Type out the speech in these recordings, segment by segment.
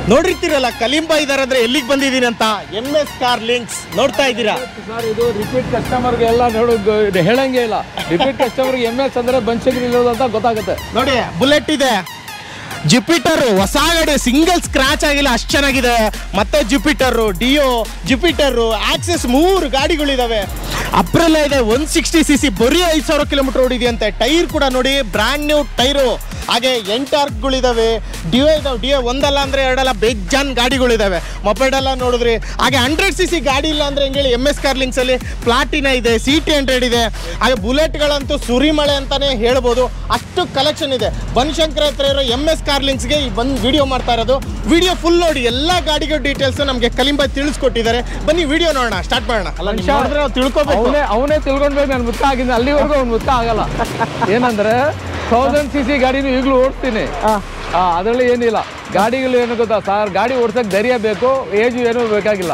ನೋಡಿರ್ತೀರಲ್ಲ ಕಲಿಂಬ ಇದಾರೆ ಅಂದ್ರೆ ಎಲ್ಲಿಗೆ ಬಂದಿದ್ದೀನಿ ಅಂತ ಎಂ ಎಸ್ ಕಾರ್ ಲಿಂಕ್ಸ್ ನೋಡ್ತಾ ಇದ್ದೀರಾ ಸರ್ ಇದು ರಿಪೀಟ್ ಕಸ್ಟಮರ್ಗೆ ಎಲ್ಲ ನೋಡು ಗ- ಇದು ಹೇಳಂಗೆ ಇಲ್ಲ ರಿಪೀಟ್ ಕಸ್ಟಮರ್ಗೆ ಎಮ್ ಎಸ್ ಅಂದ್ರೆ ಬನ್ಶಂಕರಿ ಇರೋದು ಅಂತ ಗೊತ್ತಾಗುತ್ತೆ ನೋಡಿ ಬುಲೆಟ್ ಇದೆ ಜುಪಿಟರ್ ಹೊಸ ಗಾಡಿ ಸಿಂಗಲ್ ಸ್ಕ್ರಾಚ್ ಆಗಿಲ್ಲ ಅಷ್ಟು ಚೆನ್ನಾಗಿದೆ ಮತ್ತೆ ಜುಪಿಟರ್ ಡಿಯೋ ಜುಪಿಟರ್ ಆಕ್ಸೆಸ್ ಮೂರು ಗಾಡಿಗಳಿದಾವೆ ಅಪ್ರೆಲ್ಲ ಇದೆ ಒನ್ ಸಿಕ್ಸ್ಟಿ ಸಿ ಸಿ ಬರೀ ಐದು ಸಾವಿರ ಕಿಲೋಮೀಟರ್ ಓಡಿದೆಯಂತೆ ಟೈರ್ ಕೂಡ ನೋಡಿ ಬ್ರ್ಯಾಂಡ್ ನ್ಯೂ ಟೈರು ಹಾಗೆ ಎಂಟಾರ್ಕ್ಗಳಿದಾವೆ ಡಿಯೋ ಇದಾವೆ ಡಿಯೋ ಒಂದಲ್ಲ ಅಂದ್ರೆ ಎರಡಲ್ಲ ಬೇಜಾನ್ ಗಾಡಿಗಳಿದಾವೆ ಮೊಪೆಡ್ ಎಲ್ಲ ನೋಡಿದ್ರಿ ಹಾಗೆ ಹಂಡ್ರೆಡ್ ಸಿ ಸಿ ಗಾಡಿ ಇಲ್ಲ ಅಂದ್ರೆ ಹೆಂಗೆ ಹೇಳಿ ಎಮ್ ಎಸ್ ಕಾರ್ಲಿಂಗ್ಸ್ ಅಲ್ಲಿ ಪ್ಲಾಟಿನ ಇದೆ ಸಿ ಟಿ ಹಂಡ್ರೆಡ್ ಇದೆ ಹಾಗೆ ಬುಲೆಟ್ಗಳಂತೂ ಸುರಿಮಳೆ ಅಂತಾನೆ ಹೇಳ್ಬೋದು ಅಷ್ಟು ಕಲೆಕ್ಷನ್ ಇದೆ ಬನಶಂಕರ ಹತ್ರ ಇರೋ ಎಮ್ ಎಸ್ ಕಾರ್ಲಿಂಗ್ಸ್ಗೆ ಈ ಬಂದು ವಿಡಿಯೋ ಮಾಡ್ತಾ ಇರೋದು ವಿಡಿಯೋ ಫುಲ್ ನೋಡಿ ಎಲ್ಲ ಗಾಡಿಗಳ ಡೀಟೇಲ್ಸ್ ನಮಗೆ ಕಲಿಂಬ ತಿಳಿಸ್ಕೊಟ್ಟಿದ್ದಾರೆ ಬನ್ನಿ ವಿಡಿಯೋ ನೋಡೋಣ ಸ್ಟಾರ್ಟ್ ಮಾಡೋಣ ಅಲ್ಲ ನೀವು ನೋಡಿದ್ರೆ ನಾವು ತಿಳ್ಕೊಬೇಕು ಅವನೇ ಅವನೇ ತಿಳ್ಕೊಂಡ್ಬೇಕು ನಾನು ಮುತ್ತ ಆಗಿದ್ದೆ ಅಲ್ಲಿವರೆಗೂ ಅವ್ನು ಮುತ್ತ ಆಗಲ್ಲ ಏನಂದ್ರೆ ತೌಸಂಡ್ ಸಿ ಸಿ ಗಾಡಿನೂ ಈಗಲೂ ಓಡಿಸ್ತೀನಿ ಅದರಲ್ಲಿ ಏನಿಲ್ಲ ಗಾಡಿಗಳು ಏನು ಗೊತ್ತಾ ಸರ್ ಗಾಡಿ ಓಡ್ಸಕ್ ಧೈರ್ಯ ಬೇಕು ಏಜು ಏನೂ ಬೇಕಾಗಿಲ್ಲ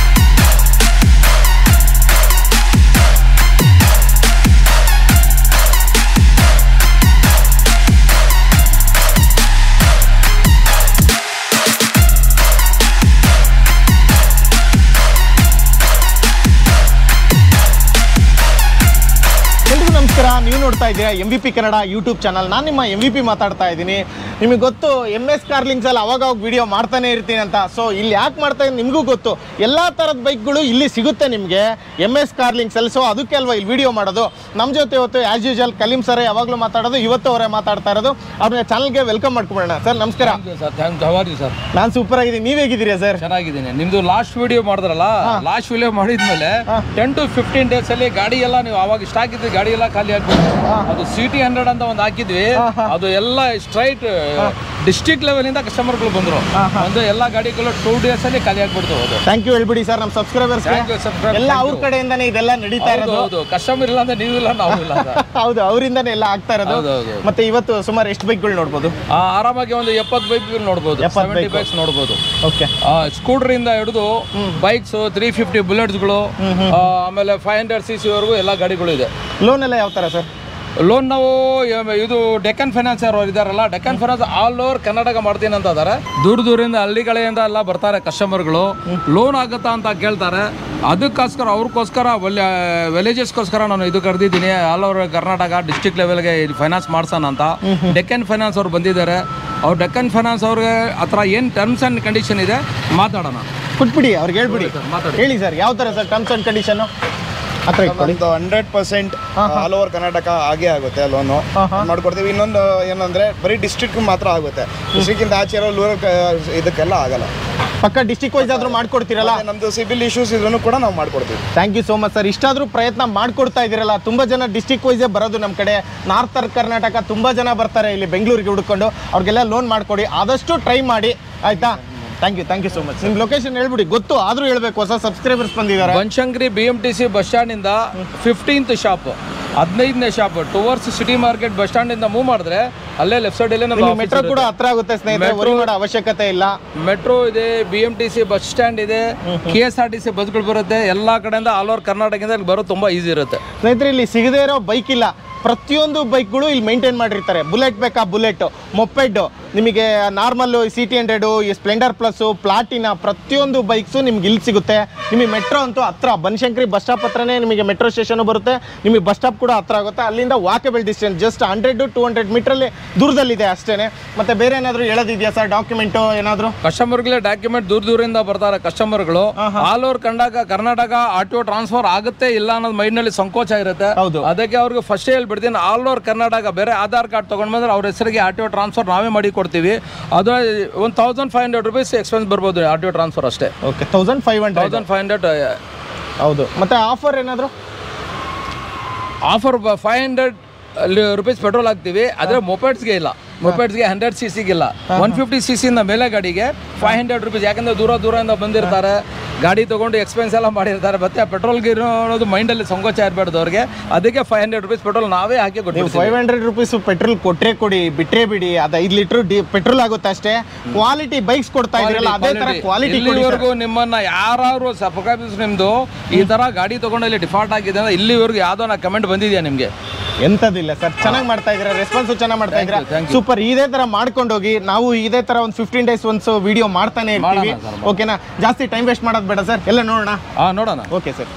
ಎಲ್ರಿಗೂ ನಮಸ್ಕಾರ ನೀವು ನೋಡ್ತಾ ಇದ್ದೀರಾ M V P Kannada YouTube channel ನಾನು ನಿಮ್ಮ ಎಂ ವಿ ಪಿ ಮಾತಾಡ್ತಾ ಇದ್ದೀನಿ ನಿಮಗೆ ಗೊತ್ತು ಎಮ್ ಎಸ್ ಕಾರ್ಲಿಂಗ್ಸ್ ಅಲ್ಲಿ ಅವಾಗ ಅವಾಗ ವಿಡಿಯೋ ಮಾಡ್ತಾನೆ ಇರ್ತೀನಿ ಅಂತ ಸೊ ಇಲ್ಲಿ ಯಾಕೆ ಮಾಡ್ತಾ ಇದ್ದೀನಿ ನಿಮಗೂ ಗೊತ್ತು ಎಲ್ಲ ಥರದ ಬೈಕ್ಗಳು ಇಲ್ಲಿ ಸಿಗುತ್ತೆ ನಿಮಗೆ ಎಮ್ ಎಸ್ ಕಾರ್ಲಿಂಗ್ಸ್ ಅಲ್ಲಿ ಸೊ ಅದಕ್ಕೆ ಅಲ್ವಾ ಇಲ್ಲಿ ವಿಡಿಯೋ ಮಾಡೋದು ನಮ್ಮ ಜೊತೆ ಇವತ್ತು ಆ್ಯಸ್ ಯೂಶಲ್ ಕಲೀಂ ಸರ್ ಯಾವಾಗಲೂ ಮಾತಾಡೋದು ಇವತ್ತು ಅವರೇ ಮಾತಾಡ್ತಾ ಇರೋದು ಅವ್ರನ್ನ ಚಾನಲ್ಗೆ ವೆಲ್ಕಮ್ ಮಾಡ್ಕೊಬೋಣ ಸರ್ ನಮಸ್ಕಾರ ಸರ್ ಥ್ಯಾಂಕ್ ಹವಾರಿ ಸರ್ ನಾನು ಸೂಪರ್ ಆಗಿದ್ದೀನಿ ನೀವು ಹೇಗಿದ್ದೀರಾ ಸರ್ ಚೆನ್ನಾಗಿದ್ದೀನಿ ನಿಮ್ದು ಲಾಸ್ಟ್ ವಿಡಿಯೋ ಮಾಡಿದ್ರಲ್ಲ ಲಾಸ್ಟ್ ವಿಡಿಯೋ ಮಾಡಿದ್ಮೇಲೆ ಟೆನ್ ಟು ಫಿಫ್ಟೀನ್ ಡೇಸ್ ಅಲ್ಲಿ ಗಾಡಿ ಎಲ್ಲ ನೀವು ಅವಾಗ ಸ್ಟಾಕ್ ಇದ್ದು ಗಾಡಿ ಎಲ್ಲ ಖಾಲಿ ಆಗ್ಬಿಟ್ಟು ಅದು ಸಿ ಟಿ ಹಂಡ್ರೆಡ್ ಅಂತ ಒಂದು ಹಾಕಿದ್ವಿ ಅದು ಎಲ್ಲ ಸ್ಟ್ರೈಟ್ ಡಿಸ್ಟ್ರಿಕ್ಟ್ ಲೆವೆಲ್ ಇಂದ ಕಸ್ಟಮರ್ಗಳು ಬಂದ್ರು ಒಂದು ಎಲ್ಲ ಗಾಡಿಗಳು ಟೂ ಡೇಸ್ ಅಲ್ಲಿ ಖಾಲಿ ಆಗ್ಬಿಡ್ತು ಅದು ಥ್ಯಾಂಕ್ ಯು ಹೇಳ್ಬಿಡಿ ಸರ್ ನಮ್ಮ ಸಬ್ಸ್ಕ್ರೈಬರ್ಸ್ Thank you, subscribe- ಎಲ್ಲ thank ಅವ್ರ you. ಕಡೆಯಿಂದಾನೇ ಇದೆಲ್ಲ ನಡೀತಾ ಹೌದು ಇರೋದು ಹೌದು ಕಸ್ಟಮರ್ ಇಲ್ಲ ಅಂದ್ರೆ ನೀವು ಇಲ್ಲ ನಾವು ಇಲ್ಲ sir. ಹೌದು ಅವರಿಂದಾನೇ ಎಲ್ಲ ಆಗ್ತಾ ಇರೋದು ಹೌದು, ಹೌದು. ಮತ್ತೆ ಇವತ್ತು ಸುಮಾರು ಎಷ್ಟು ಬೈಕ್ಗಳು ನೋಡ್ಬೋದು ಆ, ಆರಾಮಾಗಿ ಒಂದು ಎಪ್ಪತ್ತು ಬೈಕ್ ನೋಡ್ಬೋದು 70 ಸೆವೆಂಟಿ bike. ಬೈಕ್ಸ್ ನೋಡ್ಬೋದು ಓಕೆ ಸ್ಕೂಟರ್ ಇಂದ ಹಿಡಿದು ಬೈಕ್ಸ್ ತ್ರೀ ಫಿಫ್ಟಿ ಬುಲೆಟ್ಸ್ಗಳು ಆಮೇಲೆ ಫೈವ್ ಹಂಡ್ರೆಡ್ ಸಿ ಸಿ ವರೆಗೂ ಎಲ್ಲ ಗಾಡಿಗಳು ಇದೆ ಲೋನ್ ಎಲ್ಲ ಯಾವ ಥರ ಸರ್ ಲೋನ್ ನಾವು ಯ- ಇದು ಡೆಕ್ಕನ್ ಫೈನಾನ್ಸ್ ಅವರು ಇದಾರಲ್ಲ Deccan finance all over Karnataka ಮಾಡ್ತೀನಿ ಅಂತ ಇದಾರೆ ದೂರ ದೂರಿಂದ ಹಳ್ಳಿಗಳಿಂದ ಎಲ್ಲ ಬರ್ತಾರೆ ಕಸ್ಟಮರ್ಗಳು ಲೋನ್ ಆಗುತ್ತಾ ಅಂತ ಕೇಳ್ತಾರೆ ಅದಕ್ಕೋಸ್ಕರ ಅವ್ರಿಗೋಸ್ಕರ ಒಳ್ಳೆ ವಿಲೇಜಸ್ಗೋಸ್ಕರ ನಾನು ಇದು ಕರೆದಿದ್ದೀನಿ ಆಲ್ ಓವರ್ ಕರ್ನಾಟಕ ಡಿಸ್ಟ್ರಿಕ್ಟ್ ಲೆವೆಲ್ಗೆ ಫೈನಾನ್ಸ್ ಮಾಡ್ಸೋಣ ಅಂತ ಡೆಕ್ಕನ್ ಫೈನಾನ್ಸ್ ಅವ್ರು ಬಂದಿದ್ದಾರೆ ಅವ್ರು ಡೆಕ್ಕನ್ ಫೈನಾನ್ಸ್ ಅವ್ರಿಗೆ ಹತ್ರ ಏನು ಟರ್ಮ್ಸ್ ಆ್ಯಂಡ್ ಕಂಡೀಷನ್ ಇದೆ ಮಾತಾಡೋಣ ಕೊಟ್ಬಿಡಿ ಅವ್ರಿಗೆ ಹೇಳ್ಬಿಡಿ ಮಾತಾಡಿ ಹೇಳಿ ಸರ್ ಯಾವ ಥರ ಸರ್ ಟರ್ಮ್ಸ್ ಆ್ಯಂಡ್ ಕಂಡೀಷನು ಹತ್ರ ಇಟ್ಕೊಳ್ಳಿ ಒಂದು hundred percent all over Karnataka ಆಗೇ ಆಗುತ್ತೆ ಲೋನು ಮಾಡ್ಕೊಡ್ತೀವಿ ಇನ್ನೊಂದು ಏನಂದ್ರೆ ಬರೀ ಡಿಸ್ಟ್ರಿಕ್ಟ್ ಮಾತ್ರ ಆಗುತ್ತೆ ಡಿಸ್ಟ್ರಿಕ್ಟ್ ಇಂದ ಆಚೆ ಇರೋ ರೂರಲ್ ಇದಕ್ಕೆಲ್ಲ ಆಗಲ್ಲ ಪಕ್ಕ ಡಿಸ್ಟಿಕ್ ವೈಸ್ ಆದರೂ ಮಾಡ್ಕೊಡ್ತೀರಲ್ಲ ಮತ್ತೆ ನಮ್ದು ಸಿಬಿಲ್ ಇಶ್ಯೂಸ್ ಇದ್ರೂ ಕೂಡ ನಾವು ಮಾಡ್ಕೊಡ್ತೀವಿ thank you so much sir ಇಷ್ಟಾದರೂ ಪ್ರಯತ್ನ ಮಾಡ್ಕೊಡ್ತಾ ಇದ್ದೀರಲ್ಲ ತುಂಬ ಜನ ಡಿಸ್ಟಿಕ್ ವೈಸೇ ಬರೋದು ನಮ್ಮ ಕಡೆ ನಾರ್ತರ್ ಕರ್ನಾಟಕ ತುಂಬ ಜನ ಬರ್ತಾರೆ ಇಲ್ಲಿ ಬೆಂಗಳೂರಿಗೆ ಹುಡ್ಕೊಂಡು ಅವ್ರಿಗೆಲ್ಲ ಲೋನ್ ಮಾಡಿಕೊಡಿ ಆದಷ್ಟು ಟ್ರೈ ಮಾಡಿ ಆಯ್ತಾ thank you thank you so much ನಿಮ್ಮ ಲೊಕೇಶನ್ ಹೇಳ್ಬಿಡಿ ಗೊತ್ತು ಆದರೂ ಹೇಳ್ಬೇಕು ಹೊಸ ಸಬ್ಸ್ಕ್ರೈಬರ್ಸ್ ಬಂದಿದ್ದಾರೆ Banashankari B M T C bus ಸ್ಟ್ಯಾಂಡಿಂದ ಫಿಫ್ಟೀನ್ತ್ ಶಾಪ್ ಹದಿನೈದನೇ shop towards city market bus ಸ್ಟ್ಯಾಂಡಿಂದ ಮೂವ್ ಮಾಡಿದ್ರೆ ಅಲ್ಲೇ ಲೆಫ್ಟ್ ಸೈಡಲ್ಲೇ ನಮ್ಮ ಮೆಟ್ರೋ ಕೂಡ ಹತ್ರ ಆಗುತ್ತೆ ಸ್ನೇಹಿತರೆ Metro- ವರಿ ಮಾಡೋ ಅವಶ್ಯಕತೆ ಇಲ್ಲ ಮೆಟ್ರೋ ಇದೆ B M T C bus stand ಇದೆ K S R T C ಬಸ್ಗಳು ಬರುತ್ತೆ ಎಲ್ಲ ಕಡೆಯಿಂದ ಆಲ್ ಓವರ್ ಕರ್ನಾಟಕದಿಂದ ಇಲ್ಲಿ ಬರೋದು ತುಂಬ ಈಸಿ ಇರುತ್ತೆ ಸ್ನೇಹಿತರೆ ಇಲ್ಲಿ ಸಿಗದೇ ಇರೋ ಬೈಕ್ ಇಲ್ಲ ಪ್ರತಿಯೊಂದು ಬೈಕ್ಗಳು ಇಲ್ಲಿ ಮೇಂಟೈನ್ ಮಾಡಿರ್ತಾರೆ ಬುಲೆಟ್ ಬೇಕಾ ಬುಲೆಟ್ ಮೊಪೆಡ್ ನಿಮಗೆ ನಾರ್ಮಲ್ಲು ಸಿ ಟಿ ಹಂಡ್ರೆಡು ಈ ಸ್ಪ್ಲೆಂಡರ್ ಪ್ಲಸ್ಸು ಪ್ಲಾಟಿನ ಪ್ರತಿಯೊಂದು ಬೈಕ್ಸು ನಿಮ್ಗೆ ಇಲ್ಲಿ ಸಿಗುತ್ತೆ ನಿಮಗೆ ಮೆಟ್ರೋ ಅಂತೂ ಹತ್ರ ಬನಶಂಕರಿ ಬಸ್ ಸ್ಟಾಪ್ ಹತ್ರನೇ ನಿಮಗೆ ಮೆಟ್ರೋ ಸ್ಟೇಷನ್ ಬರುತ್ತೆ ನಿಮಗೆ ಬಸ್ ಸ್ಟಾಪ್ ಕೂಡ ಹತ್ರ ಆಗುತ್ತೆ ಅಲ್ಲಿಂದ walkable distance just hundred to hundred ಮೀಟ್ರಲ್ಲಿ ದೂರದಲ್ಲಿದೆ ಅಷ್ಟೇ ಮತ್ತೆ ಬೇರೆ ಏನಾದರೂ ಹೇಳೋದಿದೆಯಾ ಸರ್ ಡಾಕ್ಯುಮೆಂಟು ಏನಾದರೂ ಕಸ್ಟಮರ್ಗಳೇ ಡಾಕ್ಯುಮೆಂಟ್ ದೂರ ದೂರಿಂದ ಬರ್ತಾರೆ ಕಸ್ಟಮರ್ಗಳು ಆಲ್ ಓವರ್ ಕಂಡಾಗ Karnataka R T O transfer ಆಗುತ್ತೆ ಇಲ್ಲ ಅನ್ನೋದು ಮೈಂಡ್ ನಲ್ಲಿ ಸಂಕೋಚ ಇರುತ್ತೆ ಹೌದು. ಅದಕ್ಕೆ ಅವ್ರಿಗೆ ಫಸ್ಟ್ ಹೇಳ್ಬಿಡ್ತೀನಿ ಆಲ್ ಓವರ್ ಕರ್ನಾಟಕ ಬೇರೆ ಆಧಾರ್ ಕಾರ್ಡ್ ತಗೊಂಡ್ ಬಂದ್ರೆ ಅವ್ರ ಹೆಸರಿಗೆ ಆರ್ ಟಿ ಒ ಟ್ರಾನ್ಸ್ಫರ್ ನಾವೇ ಮಾಡಿ ಕೊಡ್ತೀವಿ ಅದು ಒಂದು thousand five hundred rupees expense ಬರ್ಬೋದು ಆರ್ ಟಿ ಒ ಟ್ರಾನ್ಸ್ಫರ್ ಅಷ್ಟೇ okay thousand five hundred thousand five hundred ಹೌದು ಮತ್ತೆ ಆಫರ್ ಏನಾದರೂ offer five hundred rupees petrol ಹಾಕ್ತೀವಿ ಆದರೆ ಮೊಪೆಡ್ಸ್ಗೆ ಇಲ್ಲ ಮೊಪೆಡ್ಸ್ಗೆ ಹಂಡ್ರೆಡ್ ಸಿ ಸಿಗಿಲ್ಲ ಒನ್ ಫಿಫ್ಟಿ ಸಿ ಸಿಯಿಂದ ಮೇಲೆ ಗಾಡಿಗೆ ಫೈವ್ ಹಂಡ್ರೆಡ್ ರುಪೀಸ್ ಯಾಕಂದ್ರೆ ದೂರ ದೂರದಿಂದ ಬಂದಿರ್ತಾರೆ ಗಾಡಿ ತೊಗೊಂಡು ಎಕ್ಸ್ಪೆನ್ಸ್ ಎಲ್ಲ ಮಾಡಿರ್ತಾರೆ ಮತ್ತೆ ಪೆಟ್ರೋಲ್ಗೆ ಇರೋ ಅನ್ನೋದು ಮೈಂಡಲ್ಲಿ ಸಂಕೋಚ ಇರಬಾರ್ದು ಅವ್ರಿಗೆ ಅದಕ್ಕೆ ಫೈವ್ ಹಂಡ್ರೆಡ್ ರುಪೀಸ್ ಪೆಟ್ರೋಲ್ ನಾವೇ ಹಾಕಿ ನೀವು ಕೊಡ್ತೀವಿ ಫೈವ್ ಹಂಡ್ರೆಡ್ ರುಪೀಸ್ ಪೆಟ್ರೋಲ್ ಕೊಟ್ರೆ ಕೊಡಿ ಬಿಟ್ರೆ ಬಿಡಿ ಅದು ಐದು ಲೀಟರ್ ಡಿ ಪೆಟ್ರೋಲ್ ಆಗುತ್ತೆ ಅಷ್ಟೇ ಕ್ವಾಲಿಟಿ ಬೈಕ್ಸ್ ಕೊಡ್ತಾ ಇದ್ರಲ್ಲ ಅದೇ ತರ ಕ್ವಾಲಿಟಿ ಕೊಡಿ sir. ಇಲ್ಲಿವರೆಗೂ ನಿಮ್ಮನ್ನ ಯಾರು ಸಬ್ಸ್ಕ್ರೈಬರ್ಸ್ ನಿಮ್ದು ಈ ತರ ಗಾಡಿ ತಗೊಂಡು ಇಲ್ಲಿ ಡಿಫಾಲ್ಟ್ ಆಗಿದೆ ಅಂದ್ರೆ ಇಲ್ಲಿವರೆಗೂ ಯಾವ್ದೋ ನಾ ಕಮೆಂಟ್ ಬಂದಿದ್ಯಾ ನಿಮ್ಗೆ ಎಂತದಿಲ್ಲ ಸರ್ ಚೆನ್ನಾಗಿ ಮಾಡ್ತಾ ಇದ್ದೀರಾ ರೆಸ್ಪಾನ್ಸ್ ಚೆನ್ನಾಗಿ ಮಾಡ್ತಾ Thank you, ಇದ್ದೀರಾ thank you. ಸೂಪರ್ ಇದೇ ತರ ಮಾಡ್ಕೊಂಡು ಹೋಗಿ ನಾವು ಇದೇ ತರ ಒಂದು ಫಿಫ್ಟೀನ್ ಡೇಸ್ ಒನ್ಸ್ ವಿಡಿಯೋ ಮಾಡ್ತಾನೆ ಇರ್ತೀವಿ ಮಾಡೋಣ sir, ಓಕೆನಾ ಜಾಸ್ತಿ ಟೈಮ್ ವೇಸ್ಟ್ ಮಾಡೋದು ಬೇಡ ಸರ್ ಎಲ್ಲ ನೋಡೋಣ ಹಾಂ ನೋಡೋಣ ಓಕೆ ಸರ್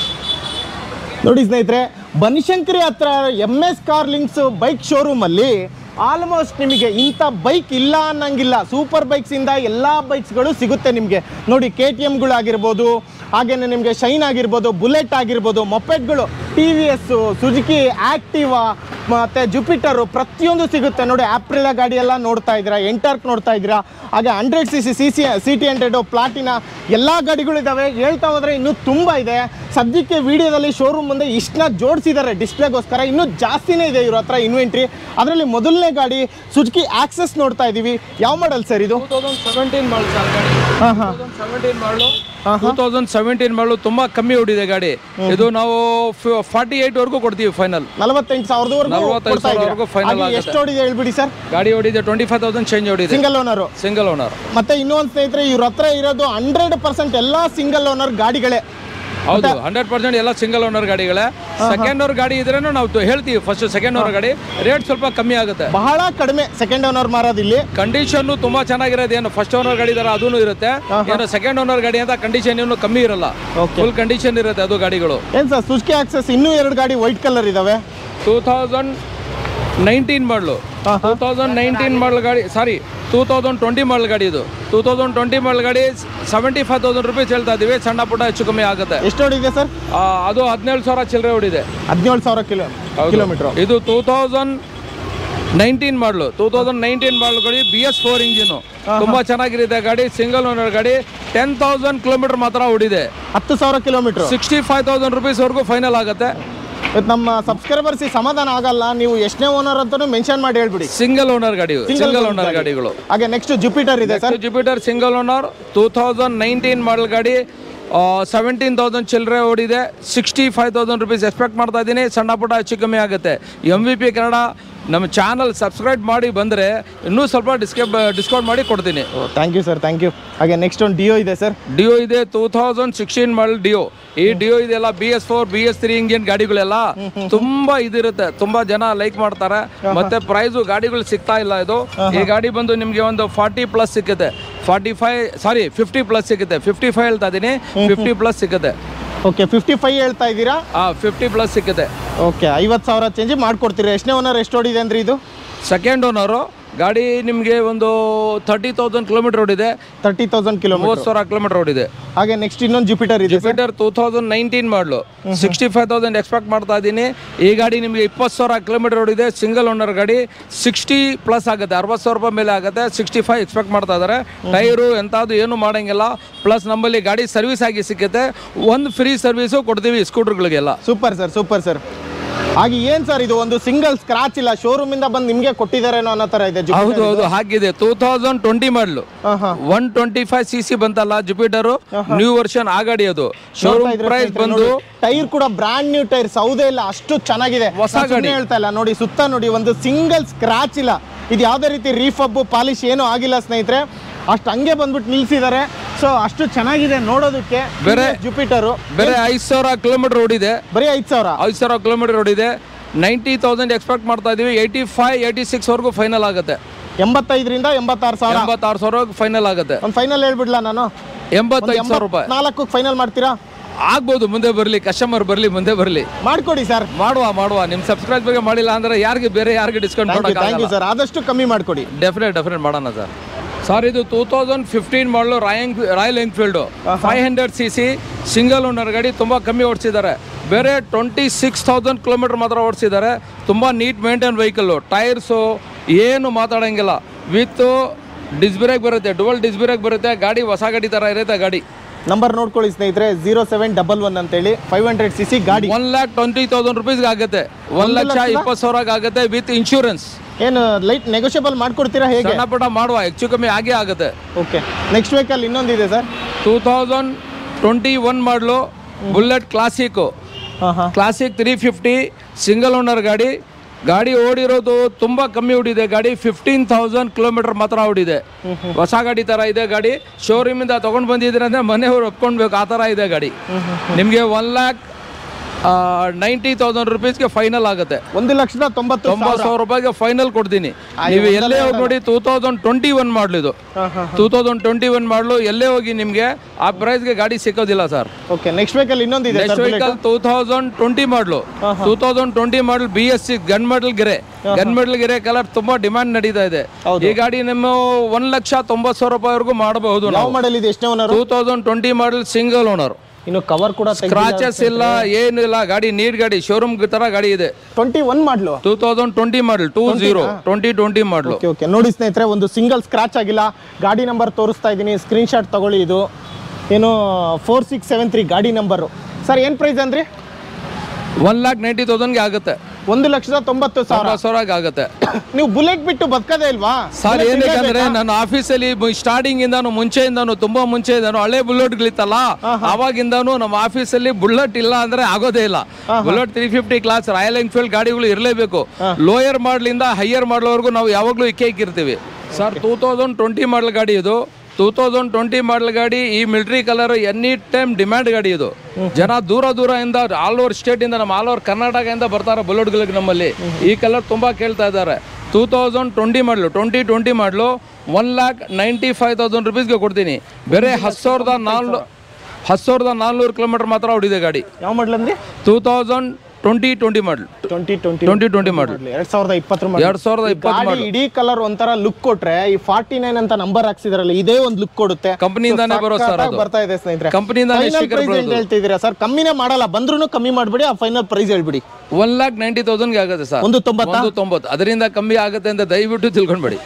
ನೋಡಿ ಸ್ನೇಹಿತರೆ ಬನಶಂಕರಿ ಹತ್ರ M S car links bike showroom ಅಲ್ಲಿ ಆಲ್ಮೋಸ್ಟ್ ನಿಮಗೆ ಇಂಥ ಬೈಕ್ ಇಲ್ಲ ಅನ್ನಂಗಿಲ್ಲ ಸೂಪರ್ ಬೈಕ್ಸ್ ಇಂದ ಎಲ್ಲ ಬೈಕ್ಸ್ಗಳು ಸಿಗುತ್ತೆ ನಿಮಗೆ ನೋಡಿ ಕೆ ಟಿ ಎಮ್ಗಳು ಆಗಿರ್ಬೋದು ಹಾಗೇನೆ ನಿಮಗೆ ಶೈನ್ ಆಗಿರ್ಬೋದು ಬುಲೆಟ್ ಆಗಿರ್ಬೋದು ಮೊಪೆಟ್ಗಳು T V S Suzuki Activa ಮತ್ತೆ ಜುಪಿಟರು ಪ್ರತಿಯೊಂದು ಸಿಗುತ್ತೆ ನೋಡಿ ಆಪ್ರಿಲ ಗಾಡಿ ಎಲ್ಲ ನೋಡ್ತಾ ಇದ್ದೀರಾ ಎಂಟಾರ್ಕ್ ನೋಡ್ತಾ ಇದ್ದೀರಾ ಹಾಗೆ hundred C C C C C T hundred Platina ಎಲ್ಲ ಗಾಡಿಗಳಿದ್ದಾವೆ ಹೇಳ್ತಾ ಹೋದ್ರೆ ಇನ್ನೂ ತುಂಬ ಇದೆ ಸದ್ಯಕ್ಕೆ ವಿಡಿಯೋದಲ್ಲಿ ಶೋರೂಮ್ ಮುಂದೆ ಇಷ್ಟನ್ನ ಜೋಡಿಸಿದ್ದಾರೆ ಡಿಸ್ಪ್ಲೇಗೋಸ್ಕರ ಇನ್ನೂ ಜಾಸ್ತಿನೇ ಇದೆ ಇವ್ರ ಹತ್ರ ಇನ್ವೆಂಟ್ರಿ ಅದರಲ್ಲಿ ಮೊದಲನೇ ಗಾಡಿ ಸುಜುಕಿ ಆಕ್ಸೆಸ್ ನೋಡ್ತಾ ಇದ್ದೀವಿ ಯಾವ ಮಾಡಲ್ ಸರ್ ಇದು two thousand seventeen model sir ಗಾಡಿ ಹಾಂ ಹಾಂ ಸೆವೆಂಟೀನ್ ಮಾಡಲು ಟೂ ತೌಸಂಡ್ ಸೆವೆಂಟೀನ್ ಮಾಡಲು ತುಂಬಾ ಕಮ್ಮಿ ಓಡಿದೆ ಗಾಡಿ ಇದು ನಾವು ಫಾರ್ಟಿ ಏಟ್ ವರೆಗೂ ಕೊಡ್ತೀವಿ ಫೈನಲ್ ನಲವತ್ತೆಂಟು ಸಾವಿರದವರೆಗೂ ನಲವತ್ತೈದು ಕೊಡ್ತಾ ಸಾವಿರವರೆಗೂ ಇದ್ದೀರಾ final ಹಾಗೆ ಆಗುತ್ತೆ. ಎಷ್ಟು ಓಡಿದೆ ಹೇಳ್ಬಿಡಿ ಸರ್ ಗಾಡಿ ಓಡಿದೆ ಟ್ವೆಂಟಿ ಫೈವ್ ತೌಸಂಡ್ ಚೇಂಜ್ ಓಡಿದೆ ಸಿಂಗಲ್ ಓನರು ಸಿಂಗಲ್ ಓನರ್ ಮತ್ತೆ ಇನ್ನೊಂದು ಸ್ನೇಹಿತರೆ ಇವ್ರ ಹತ್ರ ಇರೋದು ಹಂಡ್ರೆಡ್ ಪರ್ಸೆಂಟ್ ಎಲ್ಲ ಸಿಂಗಲ್ ಓನರ್ ಗಾಡಿಗಳೇ ಹೌದು ಹಂಡ್ರೆಡ್ ಪರ್ಸೆಂಟ್ ಎಲ್ಲ ಸಿಂಗಲ್ ಓನರ್ ಗಾಡಿಗಳೇ ಸೆಕೆಂಡ್ ಓನರ್ ಗಾಡಿ ಇದ್ರೇನು ನಾವು ತ- ಹೇಳ್ತೀವಿ ಫಸ್ಟ್ ಸೆಕೆಂಡ್ ಓನರ್ ಗಾಡಿ ರೇಟ್ ಸ್ವಲ್ಪ ಕಮ್ಮಿ ಆಗುತ್ತೆ ಬಹಳ ಕಡಿಮೆ ಸೆಕೆಂಡ್ ಓನರ್ ಮಾರೋದು ಇಲ್ಲಿ ಕಂಡೀಷನ್ ತುಂಬಾ ಚೆನ್ನಾಗಿರೋದು ಏನು ಫಸ್ಟ್ ಓನರ್ ಗಾಡಿ ತರ ಅದೂ ಇರುತ್ತೆ ಏನು ಸೆಕೆಂಡ್ ಓನರ್ ಗಾಡಿ ಅಂತ ಕಂಡೀಷನ್ ಏನು ಕಮ್ಮಿ ಇರಲ್ಲ Okay. ಫುಲ್ ಕಂಡೀಷನ್ ಇರುತ್ತೆ ಅದು ಗಾಡಿಗಳು ಏನ್ ಸರ್ ಸುಜುಕಿ ಆಕ್ಸೆಸ್ ಇನ್ನೂ ಎರಡು ಗಾಡಿ ವೈಟ್ ಕಲರ್ ಇದಾವೆ two thousand nineteen model two thousand nineteen model ಗಾಡಿ sorry two thousand twenty model ಗಾಡಿ ಇದು ಟೂ ತೌಸಂಡ್ ಟ್ವೆಂಟಿ ಮಾಡಲ್ ಗಾಡಿ ಸೆವೆಂಟಿ ಫೈವ್ ತೌಸಂಡ್ ರುಪೀಸ್ ಹೇಳ್ತಾ ಇದೀವಿ ಸಣ್ಣ ಪುಟ್ಟ ಹೆಚ್ಚು ಕಮ್ಮಿ ಆಗುತ್ತೆ ಎಷ್ಟು ಓಡಿದೆ ಸರ್ ಆ, ಅದು ಹದಿನೇಳು ಸಾವಿರ ಚಿಲ್ಲರೆ ಓಡಿದೆ ಹದಿನೇಳು ಸಾವಿರ ಕಿಲೋ ಹೌದು. ಕಿಲೋಮೀಟರ್ ಇದು two thousand nineteen model two thousand nineteen model ಗಾಡಿ ಬಿ ಎಸ್ ಫೋರ್ ಇಂಜಿನು ತುಂಬಾ ಚೆನ್ನಾಗಿರುತ್ತೆ ಗಾಡಿ ಸಿಂಗಲ್ ಓನರ್ ಗಾಡಿ ಟೆನ್ ತೌಸಂಡ್ ಕಿಲೋಮೀಟರ್ ಮಾತ್ರ ಓಡಿದೆ ಹತ್ತು ಸಾವಿರ ಕಿಲೋಮೀಟರ್ ಸಿಕ್ಸ್ಟಿ ಫೈವ್ ತೌಸಂಡ್ ರುಪೀಸ್ವರೆಗೂ ಫೈನಲ್ ಆಗುತ್ತೆ ನಮ್ಮ ಸಬ್ಸ್ಕ್ರೈಬರ್ಸ್ ಸಮಾಧಾನ ಆಗಲ್ಲ ನೀವು ಎಷ್ಟನೇ ಓನರ್ ಅಂತಾನು ಮೆನ್ಷನ್ ಮಾಡಿ ಹೇಳ್ಬಿಡಿ ಸಿಂಗಲ್ ಓನರ್ ಗಾಡಿ Single ಸಿಂಗಲ್ owner ಓನರ್ ಗಾಡಿ. ಗಾಡಿಗಳು ಹಾಗೆ ನೆಕ್ಸ್ಟ್ ಜುಪಿಟರ್ ಇದೆ sir Jupiter single owner two thousand nineteen model ಗಾಡಿ ಸೆವೆಂಟೀನ್ ತೌಸಂಡ್ ಚಿಲ್ಲರೆ ಓಡಿದೆ sixty five thousand rupees expect ಮಾಡ್ತಾ ಇದ್ದೀನಿ ಸಣ್ಣ ಪುಟ್ಟ ಹೆಚ್ಚು ಕಮ್ಮಿ ಆಗುತ್ತೆ ಎಮ್ ವಿ ಪಿ ಕನ್ನಡ ನಮ್ಮ ಚಾನಲ್ ಸಬ್ಸ್ಕ್ರೈಬ್ ಮಾಡಿ ಬಂದರೆ ಇನ್ನೂ ಸ್ವಲ್ಪ ಡಿಸ್ಕೌಂಟ್ ಡಿಸ್ಕೌಂಟ್ ಮಾಡಿ ಕೊಡ್ತೀನಿ thank you sir thank you ಹಾಗೆ ನೆಕ್ಸ್ಟ್ ಒಂದು ಡಿಯೋ ಇದೆ ಸರ್ ಡಿಯೋ ಇದೆ two thousand sixteen model Dio ಈ ಡಿಯೋ ಇದೆಲ್ಲ B S four B S three engine ಗಾಡಿಗಳೆಲ್ಲ ತುಂಬಾ ಇದಿರುತ್ತೆ ತುಂಬಾ ಜನ ಲೈಕ್ ಮಾಡ್ತಾರೆ ಮತ್ತೆ ಪ್ರೈಸು ಗಾಡಿಗಳು ಸಿಗ್ತಾ ಇಲ್ಲ ಇದು ಈ ಗಾಡಿ ಬಂದು ನಿಮಗೆ ಒಂದು ಫಾರ್ಟಿ ಪ್ಲಸ್ ಸಿಕ್ಕುತ್ತೆ forty five sorry fifty plus ಸಿಗುತ್ತೆ ಫಿಫ್ಟಿ ಫೈವ್ ಹೇಳ್ತಾ ಇದ್ದೀನಿ ಫಿಫ್ಟಿ ಪ್ಲಸ್ ಸಿಗುತ್ತೆ ಓಕೆ ಫಿಫ್ಟಿ ಫೈವ್ ಹೇಳ್ತಾ ಇದ್ದೀರಾ ಆ ಫಿಫ್ಟಿ ಪ್ಲಸ್ ಸಿಗುತ್ತೆ ಓಕೆ ಐವತ್ತು ಸಾವಿರ ಚೇಂಜ್ ಮಾಡ್ಕೊಡ್ತೀರಾ ಎಷ್ಟನೇ ಓನರ್ ಎಷ್ಟು ಓಡಿದೆ ಅಂದ್ರೆ ಇದು ಸೆಕೆಂಡ್ ಓನರು ಗಾಡಿ ನಿಮಗೆ ಒಂದು ತರ್ಟಿ ತೌಸಂಡ್ ಕಿಲೋಮೀಟರ್ ಓಡಿದೆ ತರ್ಟಿ ತೌಸಂಡ್ ಕಿಲೋಮೀಟರ್ ಮೂವತ್ತು ಸಾವಿರ ಕಿಲೋಮೀಟರ್ ಓಡಿದೆ ಹಾಗೆ ನೆಕ್ಸ್ಟ್ ಇನ್ನೊಂದು ಜುಪಿಟರ್ ಇದೆ sir Jupiter two thousand nineteen model sixty five thousand expect ಮಾಡ್ತಾ ಇದ್ದೀನಿ ಈ ಗಾಡಿ ನಿಮಗೆ ಇಪ್ಪತ್ತು ಸಾವಿರ ಕಿಲೋಮೀಟರ್ ಓಡಿದೆ ಸಿಂಗಲ್ ಓನರ್ ಗಾಡಿ ಸಿಕ್ಸ್ಟಿ ಪ್ಲಸ್ ಆಗುತ್ತೆ ಅರವತ್ತು ಸಾವಿರ ರೂಪಾಯಿ ಮೇಲೆ ಆಗುತ್ತೆ ಸಿಕ್ಸ್ಟಿ ಫೈವ್ ಎಕ್ಸ್ಪೆಕ್ಟ್ ಮಾಡ್ತಾ ಇದ್ದಾರೆ ಟೈರು ಎಂಥದ್ದು ಏನು ಮಾಡಂಗಿಲ್ಲ ಪ್ಲಸ್ ನಮ್ಮಲ್ಲಿ ಗಾಡಿ ಸರ್ವಿಸ್ ಆಗಿ ಸಿಕ್ಕುತ್ತೆ ಒಂದು ಫ್ರೀ ಸರ್ವಿಸು ಕೊಡ್ತೀವಿ ಸ್ಕೂಟರ್ಗಳಿಗೆಲ್ಲ ಸೂಪರ್ ಸರ್ ಸೂಪರ್ ಸರ್ ಹಾಗೆ ಏನ್ ಸರ್ ಇದು ಒಂದು ಸಿಂಗಲ್ ಸ್ಕ್ರಾಚ್ ಇಲ್ಲ ಶೋರೂಮ್ ಇಂದ ಬಂದು ನಿಮ್ಗೆ ಕೊಟ್ಟಿದ್ದಾರೇನೋ ಅನ್ನೋ ತರ ಇದೆ Jupiter ಹೌದು ಹೌದು ಹಾಗಿದೆ ಟೂ ತೌಸಂಡ್ ಟ್ವೆಂಟಿ ಮಾಡಲು ಹಾ ಹಾ one twenty five C C ಬಂತಲ್ಲ ಜುಪಿಟರು ನ್ಯೂ ವರ್ಷನ್ ಆ ಗಾಡಿ ಅದು ಶೋರೂಮ್ ಪ್ರೈಸ್ ಬಂದು ಟೈರ್ ಕೂಡ ಬ್ರಾಂಡ್ ನ್ಯೂ ಟೈರ್ ಸೌದೆ ಇಲ್ಲ ಅಷ್ಟು ಚೆನ್ನಾಗಿದೆ ಹೊಸ ನಾನ್ ಸುಮ್ನೆ ಗಾಡಿ. ಹೇಳ್ತಾ ಇಲ್ಲ ನೋಡಿ ಸುತ್ತ ನೋಡಿ ಒಂದು ಸಿಂಗಲ್ ಸ್ಕ್ರಾಚ್ ಇಲ್ಲ ಇದು ಯಾವುದೇ ರೀತಿ ರೀಫಬ್ ಪಾಲಿಶ್ ಏನು ಆಗಿಲ್ಲ ಸ್ನೇಹಿತರೆ ಅಷ್ಟು ಹಂಗೆ ಬಂದ್ಬಿಟ್ಟು ನಿಲ್ಸಿದ್ದಾರೆ ಸೊ ಅಷ್ಟು ಚೆನ್ನಾಗಿದೆ ನೋಡೋದಕ್ಕೆ ಬೇರೆ- ಜುಪಿಟರು ಬೇರೆ ಐದು ಸಾವಿರ ಕಿಲೋಮೀಟರ್ ಓಡಿದೆ ಬರೀ ಐದು ಸಾವಿರ ಐದು ಸಾವಿರ ಕಿಲೋಮೀಟರ್ ಓಡಿದೆ ನೈಂಟಿ ತೌಸಂಡ್ ಎಕ್ಸ್ಪೆಕ್ಟ್ ಮಾಡ್ತಾ ಇದೀವಿ ಏಯ್ಟಿ ಫೈವ್ ಏಯ್ಟಿ ಸಿಕ್ಸ್ ವರೆಗೂ ಫೈನಲ್ ಆಗುತ್ತೆ ಎಂಬತ್ತೈದರಿಂದ ಎಂಬತ್ತಾರು ಸಾವಿರ ಎಂಬತ್ತಾರು ಸಾವಿರ ಫೈನಲ್ ಆಗುತ್ತೆ ಒಂದು ಫೈನಲ್ ಹೇಳ್ಬಿಡ್ಲಾ ನಾನು ಎಂಬತ್ತೈದು ಸಾವಿರ ರೂಪಾಯಿ ನಾಲ್ಕು ಫೈನಲ್ ಮಾಡ್ತೀರಾ ಆಗ್ಬೋದು ಮುಂದೆ ಬರಲಿ ಕಸ್ಟಮರ್ ಬರಲಿ ಮುಂದೆ ಬರಲಿ ಮಾಡ್ಕೊಡಿ ಸರ್ ಮಾಡುವ ಮಾಡುವ ನಿಮ್ಮ ಸಬ್ಸ್ಕ್ರೈಬ್ ಬಗ್ಗೆ ಮಾಡಿಲ್ಲ ಅಂದ್ರೆ ಯಾರಿಗೆ ಬೇರೆ ಯಾರಿಗೆ discount thank you thank you ಮಾಡೋಕ್ಕಾಗಲ್ಲ ಸರ್ ಆದಷ್ಟು ಕಮ್ಮಿ ಮಾಡ್ಕೊಡಿ ಡೆಫಿನೆಟ್ ಡೆಫಿನೆಟ್ ಮಾಡೋಣ ಸರ್ ಸರ್ ಇದು ಟೂ ತೌಸಂಡ್ ಫಿಫ್ಟೀನ್ ಮಾಡಲು ರಾಯಂಗ್ Royal Enfield five hundred C C single owner ಗಾಡಿ ತುಂಬ ಕಮ್ಮಿ ಓಡಿಸಿದ್ದಾರೆ ಬೇರೆ ಟ್ವೆಂಟಿ ಸಿಕ್ಸ್ ತೌಸಂಡ್ ಕಿಲೋಮೀಟರ್ ಮಾತ್ರ ಓಡಿಸಿದ್ದಾರೆ ತುಂಬ ನೀಟ್ ಮೇಂಟೈನ್ ವೆಹಿಕಲ್ಲು ಟೈರ್ಸು ಏನು ಮಾತಾಡೋಂಗಿಲ್ಲ ವಿತ್ ಡಿಸ್ ಬ್ರೇಕ್ ಬರುತ್ತೆ ಡುವಲ್ ಡಿಸ್ ಬ್ರೇಕ್ ಬರುತ್ತೆ ಗಾಡಿ ಹೊಸ ಗಾಡಿ ಥರ ಇರುತ್ತೆ ಗಾಡಿ ನಂಬರ್ ನೋಡ್ಕೊಳ್ಳಿ ಸ್ನೇಹಿತರೆ ಜೀರೋ ಸೆವೆನ್ ಡಬಲ್ ಒನ್ ಅಂತೇಳಿ ಫೈವ್ ಹಂಡ್ರೆಡ್ ಸಿ ಸಿ ಗಾಡಿ ಒನ್ ಲ್ಯಾಕ್ ಟ್ವೆಂಟಿ ತೌಸಂಡ್ ರುಪೀಸ್ಗೆ ಆಗುತ್ತೆ ಒನ್ ಲಕ್ಷ ಲಕ್ಷದ? ಇಪ್ಪತ್ತು ಸಾವಿರಕ್ಕೆ ಆಗುತ್ತೆ ವಿತ್ ಇನ್ಶೂರೆನ್ಸ್ ಏನು ಲೈಟ್ ನೆಗೋಷಿಯಬಲ್ ಮಾಡ್ಕೊಡ್ತೀರಾ ಹೇಗೆ ಸಣ್ಣ ಪುಟ್ಟ ಮಾಡುವ ಹೆಚ್ಚು ಕಮ್ಮಿ ಆಗೇ ಆಗುತ್ತೆ ಓಕೆ ನೆಕ್ಸ್ಟ್ ವೆಹಿಕಲ್ ಇನ್ನೊಂದಿದೆ sir two thousand twenty one model bullet classic ಹಾಂ ಹಾಂ classic three fifty single owner ಗಾಡಿ ಗಾಡಿ ಓಡಿರೋದು ತುಂಬ ಕಮ್ಮಿ ಓಡಿದೆ ಗಾಡಿ ಫಿಫ್ಟೀನ್ ತೌಸಂಡ್ ಕಿಲೋಮೀಟರ್ ಮಾತ್ರ ಓಡಿದೆ ಹೊಸ ಗಾಡಿ ಥರ ಇದೆ ಗಾಡಿ ಶೋರೂಮಿಂದ ತೊಗೊಂಡು ಬಂದಿದ್ದೀರ ಅಂದರೆ ಮನೆಯವ್ರು ಒಪ್ಕೊಳ್ಬೇಕು ಆ ಥರ ಇದೆ ಗಾಡಿ ನಿಮಗೆ ಒನ್ ಲ್ಯಾಕ್ ನೈಂಟಿ ತೌಸಂಡ್ ರುಪೀಸ್ಗೆ ಫೈನಲ್ ಆಗುತ್ತೆ ಒಂದು ಲಕ್ಷದ ತೊಂಬತ್ತು ತೊಂಬತ್ತು ಸಾವಿರ ರೂಪಾಯಿಗೆ ಫೈನಲ್ ಕೊಡ್ತೀನಿ ನೀವು ಎಲ್ಲೇ ಹೋಗಿ ನೋಡಿ ಟೂ ತೌಸಂಡ್ ಟ್ವೆಂಟಿ ಒನ್ ಮಾಡಲು ಇದು ಟೂ ತೌಸಂಡ್ ಟ್ವೆಂಟಿ ಒನ್ ಮಾಡಲು ಎಲ್ಲೇ ಹೋಗಿ ನಿಮಗೆ ಆ ಪ್ರೈಸ್ಗೆ ಗಾಡಿ ಸಿಕ್ಕೋದಿಲ್ಲ ಸರ್ ಓಕೆ ನೆಕ್ಸ್ಟ್ ವೆಹಿಕಲ್ ಇನ್ನೊಂದಿದೆ next vehicle two thousand twenty model two thousand twenty model B S C gun metal grey gun metal grey colour ತುಂಬಾ ಡಿಮಾಂಡ್ ನಡೀತಾ ಇದೆ ಈ ಗಾಡಿ ನಿಮ್ಮ ಒಂದ್ ಲಕ್ಷ ತೊಂಬತ್ತು ಸಾವಿರ ರೂಪಾಯಿವರೆಗೂ ಮಾಡಬಹುದು ಯಾವ ಮಾಡಲ್ ಇದೆ ಎಷ್ಟನೇ owner two thousand twenty model single owner ಇನ್ನು ಕವರ್ ಕೂಡ ಸ್ಕ್ರಾಚಸ್ ಇಲ್ಲ ಏನು ಇಲ್ಲ ಗಾಡಿ ನೀಟ್ ಗಾಡಿ ಶೋರೂಮ್ ತರ ಗಾಡಿ ಇದೆ twenty one model two thousand twenty model two zero twenty twenty model okay okay ನೋಡಿ ಸ್ನೇಹಿತರೆ ಒಂದು ಸಿಂಗಲ್ ಸ್ಕ್ರಾಚ್ ಆಗಿಲ್ಲ ಗಾಡಿ ನಂಬರ್ ತೋರಿಸ್ತಾ ಇದ್ದೀನಿ ಸ್ಕ್ರೀನ್ ಶಾಟ್ ತಗೊಳ್ಳಿ ಇದು ಏನು ಫೋರ್ ಸಿಕ್ಸ್ ಸೆವೆನ್ ತ್ರೀ ಗಾಡಿ ನಂಬರು ಸರ್ ಏನು ಪ್ರೈಸ್ ಅಂದ್ರಿ ಒನ್ ಲ್ಯಾಕ್ ನೈಂಟಿ ತೌಸಂಡ್ಗೆ ಆಗುತ್ತೆ ಒಂದು ಲಕ್ಷದ ತೊಂಬತ್ತು ಸಾವಿರ ತೊಂಬತ್ತು ಸಾವಿರಕ್ಕೆ ಆಗುತ್ತೆ ನೀವು ಬುಲೆಟ್ ಬಿಟ್ಟು ಬದುಕದೇ ಇಲ್ವಾ ಸರ್ Bullet ಏನಕ್ಕೆ ಅಂದ್ರೆ ಇರ್ಲೇಬೇಕಾ? ನನ್ನ ಆಫೀಸಲ್ಲಿ ಸ್ಟಾರ್ಟಿಂಗ್ ಇಂದಾನು ಮುಂಚೆಯಿಂದಾನು ತುಂಬಾ ಮುಂಚೆಯಿಂದಾನು ಹಳೆ ಬುಲೆಟ್ಗಳಿತ್ತಲ್ಲ ಅವಾಗಿಂದಾನು ನಮ್ಮ ಆಫೀಸಲ್ಲಿ ಬುಲೆಟ್ ಇಲ್ಲ ಅಂದ್ರೆ ಆಗೋದೇ ಇಲ್ಲ bullet three fifty class Royal Enfield ಗಾಡಿಗಳು ಇರಲೇಬೇಕು ಲೋಯರ್ ಮಾಡ್ಲಿಂದ ಹೈಯರ್ ಮಾಡ್ಲವರೆಗೂ ನಾವು ಯಾವಾಗಲೂ ಇಕ್ಕೇ ಇಕ್ಕಿರ್ತೀವಿ sir two thousand twenty model ಗಾಡಿ ಇದು ಟೂ ತೌಸಂಡ್ ಟ್ವೆಂಟಿ ಮಾಡಲ್ ಗಾಡಿ ಈ military colour any time demand ಗಾಡಿ ಇದು ಜನ ದೂರ ದೂರ ಇಂದ ಆಲ್ ಓವರ್ ಸ್ಟೇಟ್ ಇಂದ ನಮ್ಮ ಆಲ್ ಓವರ್ ಕರ್ನಾಟಕದಿಂದ ಬರ್ತಾರೆ ಬುಲೆಟ್ಗಳಿಗೆ ನಮ್ಮಲ್ಲಿ ಈ ಕಲರ್ ತುಂಬಾ ಕೇಳ್ತಾ ಇದ್ದಾರೆ two thousand twenty model twenty twenty model one lakh ninety five thousand ರುಪೀಸ್ಗೆ ಕೊಡ್ತೀನಿ ಬೇರೆ ಹತ್ತು ಸಾವಿರದ ನಾಲ್ಕು ಹತ್ತು ಸಾವಿರದ ನಾಲ್ನೂರು ಕಿಲೋಮೀಟರ್ ಮಾತ್ರ ಹೊಡಿದೆ ಗಾಡಿ ಯಾವ ಮಾಡಲ್ ಅಂದ್ರಿ two thousand twenty twenty model twenty twenty twenty twenty model ಎರಡ್ ಸಾವಿರದ ಇಪ್ಪತ್ತರ ಎರಡು ಸಾವಿರದ ಇಪ್ಪತ್ತು ಗಾಡಿ ಇಡೀ ಕಲರ್ ಒಂಥರ ಲುಕ್ ಕೊಟ್ರೆ ಈ ಫಾರ್ಟಿ ನೈನ್ ಅಂತ ನಂಬರ್ ಹಾಕ್ಸಿದಾರಲ್ಲ ಇದೇ ಒಂದು ಲುಕ್ ಕೊಡುತ್ತೆ ಕಂಪನಿಯಿಂದಾನೇ ಬರೋ ಸರ್ ಸಖತ್ತಾಗಿ ಅದು ಬರ್ತಾ ಇದೆ ಸ್ನೇಹಿತರೆ ಕಂಪನಿಯಿಂದಾನೇ ಫೈನಲ್ sticker ಪ್ರೈಸ್ ಬರೋದು. ಏನು ಹೇಳ್ತಿದ್ದೀರಾ ಸರ್ ಕಮ್ಮಿನೇ ಮಾಡಲ್ಲ ಬಂದ್ರೂ ಕಮ್ಮಿ ಮಾಡ್ಬಿಡಿ ಆ ಫೈನಲ್ ಪ್ರೈಸ್ ಹೇಳ್ಬಿಡಿ ಒನ್ ಲ್ಯಾಕ್ ನೈಂಟಿ ತೌಸಂಡ್ಗೆ ಆಗುತ್ತೆ ಸರ್ ಒಂದು ತೊಂಬತ್ತಾ ಒಂದು ತೊಂಬತ್ತು ಅದರಿಂದ ಕಮ್ಮಿ ಆಗುತ್ತೆ ಅಂತ ದಯವಿಟ್ಟು ತಿಳ್ಕೊಂಬೇಡಿ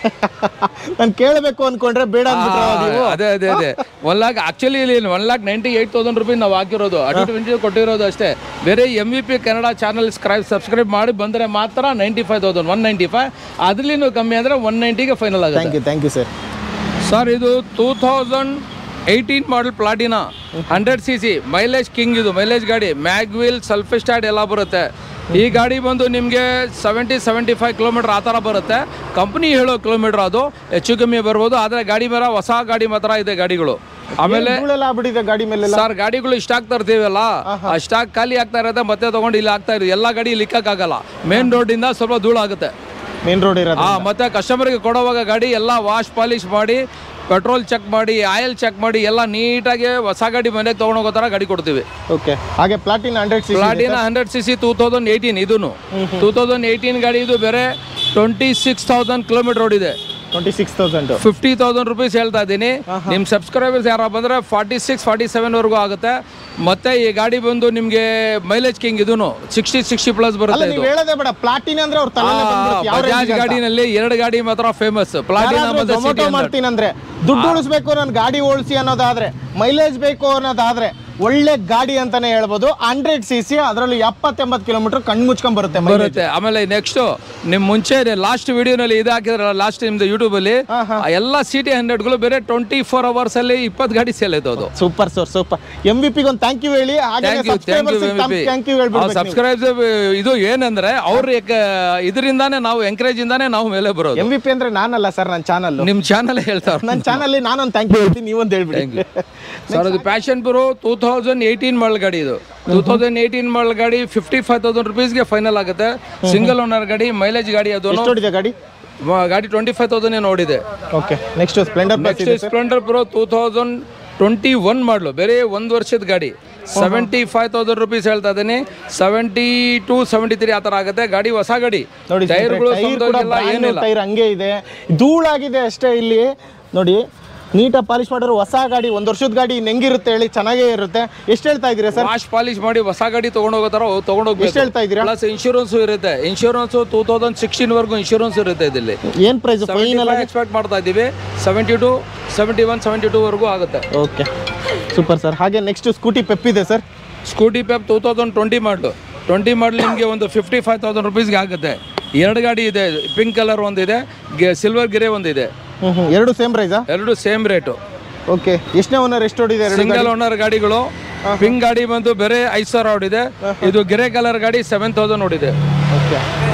ನಾನು ಕೇಳಬೇಕು ಅನ್ಕೊಂಡ್ರೆ ಬೇಡ ಅಂದ್ಬಿಟ್ರೆ ನೀವು ಅದೇ ಅದೇ ಅದೇ ಒನ್ ಲ್ಯಾಕ್ ಆಕ್ಚುಲಿ ಇಲ್ಲಿ one lakh ninety eight thousand rupees ನಾವು ಹಾಕಿರೋದು ಅಡ್ವರ್ಟೈಸ್ಮೆಂಟ್ ಕೊಟ್ಟಿರೋದು ಅಷ್ಟೇ ಬೇರೆ M V P Kannada channel scribe subscribe ಮಾಡಿ ಬಂದರೆ ಮಾತ್ರ ninety five thousand one ninety five ಅದ್ರಲ್ಲಿನೂ ಕಮ್ಮಿ ಅಂದರೆ ಒನ್ ನೈಂಟಿಗೆ ಫೈನಲ್ ಆಗುತ್ತೆ thank you thank you sir sir ಇದು two thousand eighteen model Platina hundred C C mileage king ಇದು ಮೈಲೇಜ್ ಗಾಡಿ ಮ್ಯಾಗ್ವಿಲ್ ಸಲ್ಫೆಸ್ಟಾಡ್ ಎಲ್ಲ ಬರುತ್ತೆ ಈ ಗಾಡಿ ಬಂದು ನಿಮಗೆ ಸೆವೆಂಟಿ ಸೆವೆಂಟಿ ಫೈವ್ ಕಿಲೋಮೀಟರ್ ಆ ಥರ ಬರುತ್ತೆ ಕಂಪ್ನಿ ಹೇಳೋ ಕಿಲೋಮೀಟರ್ ಅದು ಹೆಚ್ಚು ಕಮ್ಮಿ ಬರ್ಬೋದು ಆದರೆ ಗಾಡಿ ಮೇಲೆ ಹೊಸ ಗಾಡಿ ಮಾತ್ರ ಇದೆ ಗಾಡಿಗಳು ಆಮೇಲೆ ಧೂಳೆಲ್ಲ ಆಗ್ಬಿಟ್ಟಿದೆ ಗಾಡಿ ಮೇಲೆಲ್ಲ ಸರ್ ಗಾಡಿಗಳು ಸ್ಟಾಕ್ ತರ್ತೀವಲ್ಲ ಆ ಸ್ಟಾಕ್ ಖಾಲಿ ಆಗ್ತಾ ಇರುತ್ತೆ ಮತ್ತೆ ತಗೊಂಡು ಇಲ್ಲಿ ಆಗ್ತಾ ಇರೋದು ಎಲ್ಲ ಗಾಡಿ ಲಿಕ್ಕಾಗಲ್ಲ ಮೇನ್ ರೋಡಿಂದ ಸ್ವಲ್ಪ ಧೂಳು ಆಗುತ್ತೆ ಮೇನ್ ರೋಡ್ ಇರೋದು ಆ ಮತ್ತೆ ಕಸ್ಟಮರ್ಗೆ ಕೊಡುವಾಗ ಗಾಡಿ ಎಲ್ಲ ವಾಶ್ ಪಾಲಿಶ್ ಮಾಡಿ ಪೆಟ್ರೋಲ್ ಚೆಕ್ ಮಾಡಿ ಆಯಿಲ್ ಚೆಕ್ ಮಾಡಿ ಎಲ್ಲ ನೀಟಾಗಿ ಹೊಸ ಗಾಡಿ ಮನೆಗೆ ತೊಗೊಂಡೋಗೋ ಥರ ಗಾಡಿ ಕೊಡ್ತೀವಿ ಓಕೆ ಹಾಗೆ Platina hundred C Platina hundred C C two thousand eighteen ಇದೂ ಟೂ ತೌಸಂಡ್ ಏಯ್ಟೀನ್ ಗಾಡಿ ಇದು ಬೇರೆ ಟ್ವೆಂಟಿ ಸಿಕ್ಸ್ ತೌಸಂಡ್ ಕಿಲೋಮೀಟರ್ ಓಡಿದೆ twenty six thousand fifty thousand rupees ಹೇಳ್ತಾ ಇದ್ದೀನಿ ನಿಮ್ಮ ಸಬ್ಸ್ಕ್ರೈಬರ್ಸ್ ಯಾರ ಬಂದರೆ ಫಾರ್ಟಿ ಸಿಕ್ಸ್ ಫಾರ್ಟಿ ಸೆವೆನ್ವರೆಗೂ ಆಗುತ್ತೆ ಮತ್ತೆ ಈ ಗಾಡಿ ಬಂದು ನಿಮಗೆ ಮೈಲೇಜ್ ಕಿಂಗ್ ಇದೂ ಸಿಕ್ಸ್ಟಿ ಸಿಕ್ಸ್ಟಿ ಪ್ಲಸ್ ಅಲ್ಲ ಬರುತ್ತೆ ಇದು ನೀವು ಹೇಳೋದೇ ಬೇಡ ಪ್ಲಾಟಿನ್ ಅಂದ್ರೆ ಅವ್ರ ತಲೆ ಯಾವ ಬಜಾಜ್ ಗಾಡಿನಲ್ಲಿ ಎರಡು ಗಾಡಿ ಮಾತ್ರ ಫೇಮಸ್ ಪ್ಲಾಟಿನಾ ಮತ್ತೆ ಝೊಮೊಟೊ ಸಿಟಿ ಮಾಡ್ತೀನಂದ್ರೆ ದುಡ್ಡು ಉಳಿಸ್ಬೇಕು ನನ್ ಗಾಡಿ ಓಡಿಸಿ ಅನ್ನೋದಾದ್ರೆ ಮೈಲೇಜ್ ಬೇಕು ಅನ್ನೋದಾದ್ರೆ ಒಳ್ಳೆ ಗಾಡಿ ಅಂತಾನೆ ಹೇಳ್ಬೋದು ಹಂಡ್ರೆಡ್ ಸಿ ಸಿ ಅದರಲ್ಲಿ ಎಪ್ಪತ್ತೆಂಬತ್ತು ಕಿಲೋಮೀಟರ್ ಕಣ್ಣು ಮುಚ್ಕೊಂಡ್ ಬರುತ್ತೆ mileage. ಬರುತ್ತೆ ಆಮೇಲೆ ನೆಕ್ಸ್ಟ್ ನಿಮ್ ಮುಂಚೆ ಲಾಸ್ಟ್ ವಿಡಿಯೋನಲ್ಲಿ ಇದು ಹಾಕಿದ್ರಲ್ಲ ಲಾಸ್ಟ್ ನಿಮ್ದು ಯೂಟ್ಯೂಬ್ ಅಲ್ಲಿ ಆ ಎಲ್ಲ ಸಿಟಿ ಹಂಡ್ರೆಡ್ಗಳು ಬೇರೆ ಟ್ವೆಂಟಿ ಫೋರ್ ಅವರ್ಸ್ ಅಲ್ಲಿ ಇಪ್ಪತ್ತು ಗಾಡಿ ಸೇಲ್ ಆಯ್ತು ಅದು super sir super M V ಪಿಗೆ ಒಂದು ಥ್ಯಾಂಕ್ ಯು ಹೇಳಿ ಹಾಗೆ thank you thank you thank you ಹೇಳ್ಬಿಡ್ಬೇಕು ನೀವು. ಸಬ್ಸ್ಕ್ರೈಬ್ ಇದು ಏನಂದ್ರೆ ಅವ್ರ ಇದರಿಂದಾನೇ ನಾವು ಎಂಕರೇಜ್ ಇಂದಾನೇ ನಾವು ಮೇಲೆ ಬರೋದು ಎಂ ವಿ ಪಿ ಅಂದ್ರೆ ನಾನಲ್ಲ ಸರ್ ನನ್ನ ಚಾನಲ್ ನಿಮ್ ಚಾನಲ್ ಹೇಳ್ತಾವ್ರ ನನ್ನ ಚಾನಲ್ ನಾನೊಂದು ಥ್ಯಾಂಕ್ ಯು ಹೇಳ್ತೀನಿ ನೀವೊಂದು ಹೇಳ್ಬಿಡಿ ಸರ್ ಅದು Passion Pro two thousand eighteen model ಗಾಡಿ ಇದು ಟೂ ತೌಸಂಡ್ ಏಯ್ಟೀನ್ ಮಾಡಲ್ ಗಾಡಿ ಫಿಫ್ಟಿ ಫೈವ್ ತೌಸಂಡ್ ರುಪೀಸ್ಗೆ ಫೈನಲ್ ಆಗುತ್ತೆ ಸಿಂಗಲ್ ಓನರ್ ಗಾಡಿ ಮೈಲೇಜ್ ಗಾಡಿ ಅದು ಎಷ್ಟು ಹೊಡಿದೆ ಗಾಡಿ ಗಾಡಿ ಟ್ವೆಂಟಿ ಫೈವ್ ತೌಸಂಡ್ ನೋಡಿದೆ okay next Splendor plus next Splendor Pro two thousand twenty one model ಬೇರೆ ಒಂದು ವರ್ಷದ ಗಾಡಿ ಸೆವೆಂಟಿ ಫೈವ್ ತೌಸಂಡ್ ರುಪೀಸ್ ಹೇಳ್ತಾ ಇದ್ದೀನಿ ಸೆವೆಂಟಿ ಟು ಸೆವೆಂಟಿ ತ್ರೀ ಆ ಥರ ಆಗುತ್ತೆ ಗಾಡಿ ಹೊಸ ಗಾಡಿ ನೋಡಿ ಟೈರ್ಗಳು ಟೈರ್ ಕೂಡ ಸಂದೋಗಿಲ್ಲ ಏನಿಲ್ಲ ಟೈರ್ ಹಂಗೆ ಇದೆ ಧೂಳಾಗಿದೆ ಅಷ್ಟೇ ಇಲ್ಲಿ ನೋಡಿ ನೀಟಾಗಿ ಪಾಲಿಶ್ ಮಾಡಿರೋ ಹೊಸ ಗಾಡಿ ಒಂದು ವರ್ಷದ ಗಾಡಿ ಇನ್ನು ಹೆಂಗಿರುತ್ತೆ ಹೇಳಿ ಚೆನ್ನಾಗೇ ಇರುತ್ತೆ ಎಷ್ಟು ಹೇಳ್ತಾ ಇದ್ದೀರಾ ಸರ್ ವಾಶ್ ಪಾಲಿಶ್ ಮಾಡಿ ಹೊಸ ಗಾಡಿ ತಗೊಂಡೋಗೋ ಥರ ಎಷ್ಟು ತಗೊಂಡೋಗ್ಬೇಕು ಹೇಳ್ತಾ ಇದ್ದೀರಾ ಪ್ಲಸ್ ಇನ್ಶೂರೆನ್ಸ್ ಇರುತ್ತೆ ಇನ್ಶೂರೆನ್ಸ್ ಟೂ ತೌಸಂಡ್ ಸಿಕ್ಸ್ಟೀನ್ ವರ್ಗು ಇನ್ಶೂರೆನ್ಸ್ ಇರುತ್ತೆ ಇದರಲ್ಲಿ ಏನು ಪ್ರೈಸ್ ಫೈನಲ್ ಎಕ್ಸ್ಪೆಕ್ಟ್ ಮಾಡ್ತಾ ಇದ್ದೀವಿ seventy two seventy one seventy two ವರ್ಗೂ ಆಗುತ್ತೆ ಓಕೆ ಸೂಪರ್ ಸರ್ ಹಾಗೆ ನೆಕ್ಸ್ಟ್ ಸ್ಕೂಟಿ ಪೆಪ್ ಇದೆ sir Scooty Pep two thousand twenty model twenty model ನಿಮಗೆ ಒಂದು ಫಿಫ್ಟಿ ಫೈವ್ ತೌಸಂಡ್ ರುಪೀಸ್ಗೆ ಆಗುತ್ತೆ ಎರಡು ಗಾಡಿ ಇದೆ ಪಿಂಕ್ ಕಲರ್ ಒಂದಿದೆ ಸಿಲ್ವರ್ ಗಿರೆ ಒಂದಿದೆ ಹ್ಞೂ ಹ್ಞೂ ಎರಡು ಸೇಮ್ ಪ್ರೈಸಾ ಎರಡು ಸೇಮ್ ರೇಟು ಓಕೆ ಎಷ್ಟನೇ ಓನರ್ ಎಷ್ಟು ಹೊಡಿದೆ ಎರಡು ಸಿಂಗಲ್ ಓನರ್ ಗಾಡಿಗಳು ಪಿಂಕ್ ಗಾಡಿ ಬಂದು ಬೇರೆ ಐದು ಸಾವಿರ ಹೊಡಿದೆ ಇದು ಗಿರೆ ಕಲರ್ ಗಾಡಿ ಸೆವೆನ್ ತೌಸಂಡ್ ಹೊಡಿದೆ ಓಕೆ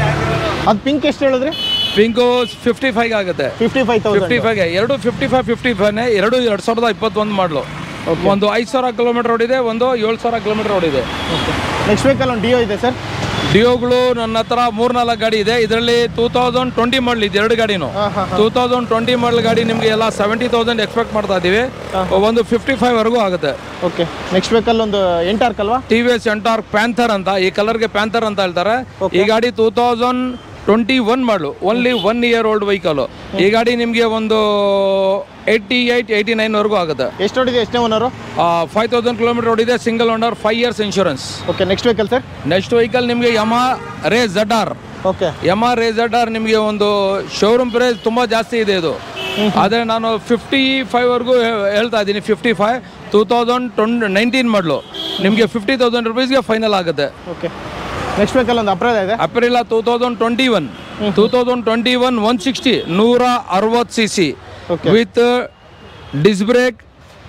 ಅದು ಪಿಂಕ್ ಎಷ್ಟು ಹೇಳಿದ್ರಿ ಪಿಂಕು ಫಿಫ್ಟಿ ಫೈವ್ ಆಗುತ್ತೆ fifty five thousand fifty five ಎರಡು ಫಿಫ್ಟಿ ಫೈವ್ ಫಿಫ್ಟಿ ಫೈವ್ನೇ ಎರಡು ಎರಡು ಸಾವಿರದ ಇಪ್ಪತ್ತೊಂದು ಮಾಡಲು ಒಂದು ಐದು ಸಾವಿರ ಕಿಲೋಮೀಟರ್ ಓಡಿದೆ ಒಂದು ಏಳು ಸಾವಿರ ಕಿಲೋಮೀಟರ್ ಓಡಿದೆ ನೆಕ್ಸ್ಟ್ ವೆಹಿಕಲ್ ಒಂದು ಡಿಯೋ ಇದೆ ಸರ್ ಡಿಯೋಗಳು ನನ್ನ ಹತ್ರ ಮೂರ್ನಾಲ್ಕು ಗಾಡಿ ಇದೆ ಇದರಲ್ಲಿ ಟೂ ತೌಸಂಡ್ ಟ್ವೆಂಟಿ ಮಾಡಲ್ ಇದೆ ಎರಡು ಗಾಡಿನು ಹಾಂ ಹಾಂ ಟೂ ತೌಸಂಡ್ ಟ್ವೆಂಟಿ ಮಾಡಲ್ ಗಾಡಿ ನಿಮಗೆ ಎಲ್ಲ ಸೆವೆಂಟಿ ತೌಸಂಡ್ ಎಕ್ಸ್ಪೆಕ್ಟ್ ಮಾಡ್ತಾ ಇದ್ದೀವಿ ಒಂದು ಫಿಫ್ಟಿ ಫೈವ್ ವರೆಗೂ ಆಗುತ್ತೆ ಓಕೆ ನೆಕ್ಸ್ಟ್ ವೆಹಿಕಲ್ ಒಂದು ಎಂಟಾರ್ಕ್ ಅಲ್ವಾ T V S Ntorq panther ಅಂತ ಈ ಕಲರ್ಗೆ ಪ್ಯಾಂಥರ್ ಅಂತ ಹೇಳ್ತಾರೆ ಈ ಗಾಡಿ two thousand twenty one model only one year old vehicle ಈ ಗಾಡಿ ನಿಮಗೆ ಒಂದು ಏಯ್ಟಿ ಏಯ್ಟ್ ಏಯ್ಟಿ ನೈನ್ ವರೆಗೂ ಆಗುತ್ತೆ ಎಷ್ಟು ಹೊಡಿದೆ ಎಷ್ಟನೇ ಓನರು ಫೈವ್ ತೌಸಂಡ್ ಕಿಲೋಮೀಟರ್ ಓಡಿದೆ single owner five years insurance okay next vehicle sir next vehicle ನಿಮಗೆ ಯಮ ರೇ ಜಡ್ ಆರ್ ಓಕೆ ಯಮ ರೇ ಜಡ್ ಆರ್ ನಿಮಗೆ ಒಂದು ಶೋರೂಮ್ ಪ್ರೈಸ್ ತುಂಬ ಜಾಸ್ತಿ ಇದೆ ಇದು ಆದರೆ ನಾನು ಫಿಫ್ಟಿ ಫೈವ್ವರೆಗೂ ಹೇಳ್ತಾ ಇದ್ದೀನಿ fifty five two thousand twenty nineteen model ನಿಮಗೆ ಫಿಫ್ಟಿ ತೌಸಂಡ್ ರುಪೀಸ್ಗೆ ಫೈನಲ್ ಆಗುತ್ತೆ ಓಕೆ ನೆಕ್ಸ್ಟ್ ವೆಹಿಕಲ್ ಒಂದು ಅಪ್ರೈಲ್ ಇದೆ Aprilia two thousand twenty one two thousand twenty one one sixty ನೂರ ಅರವತ್ತು C C Okay. With disc brake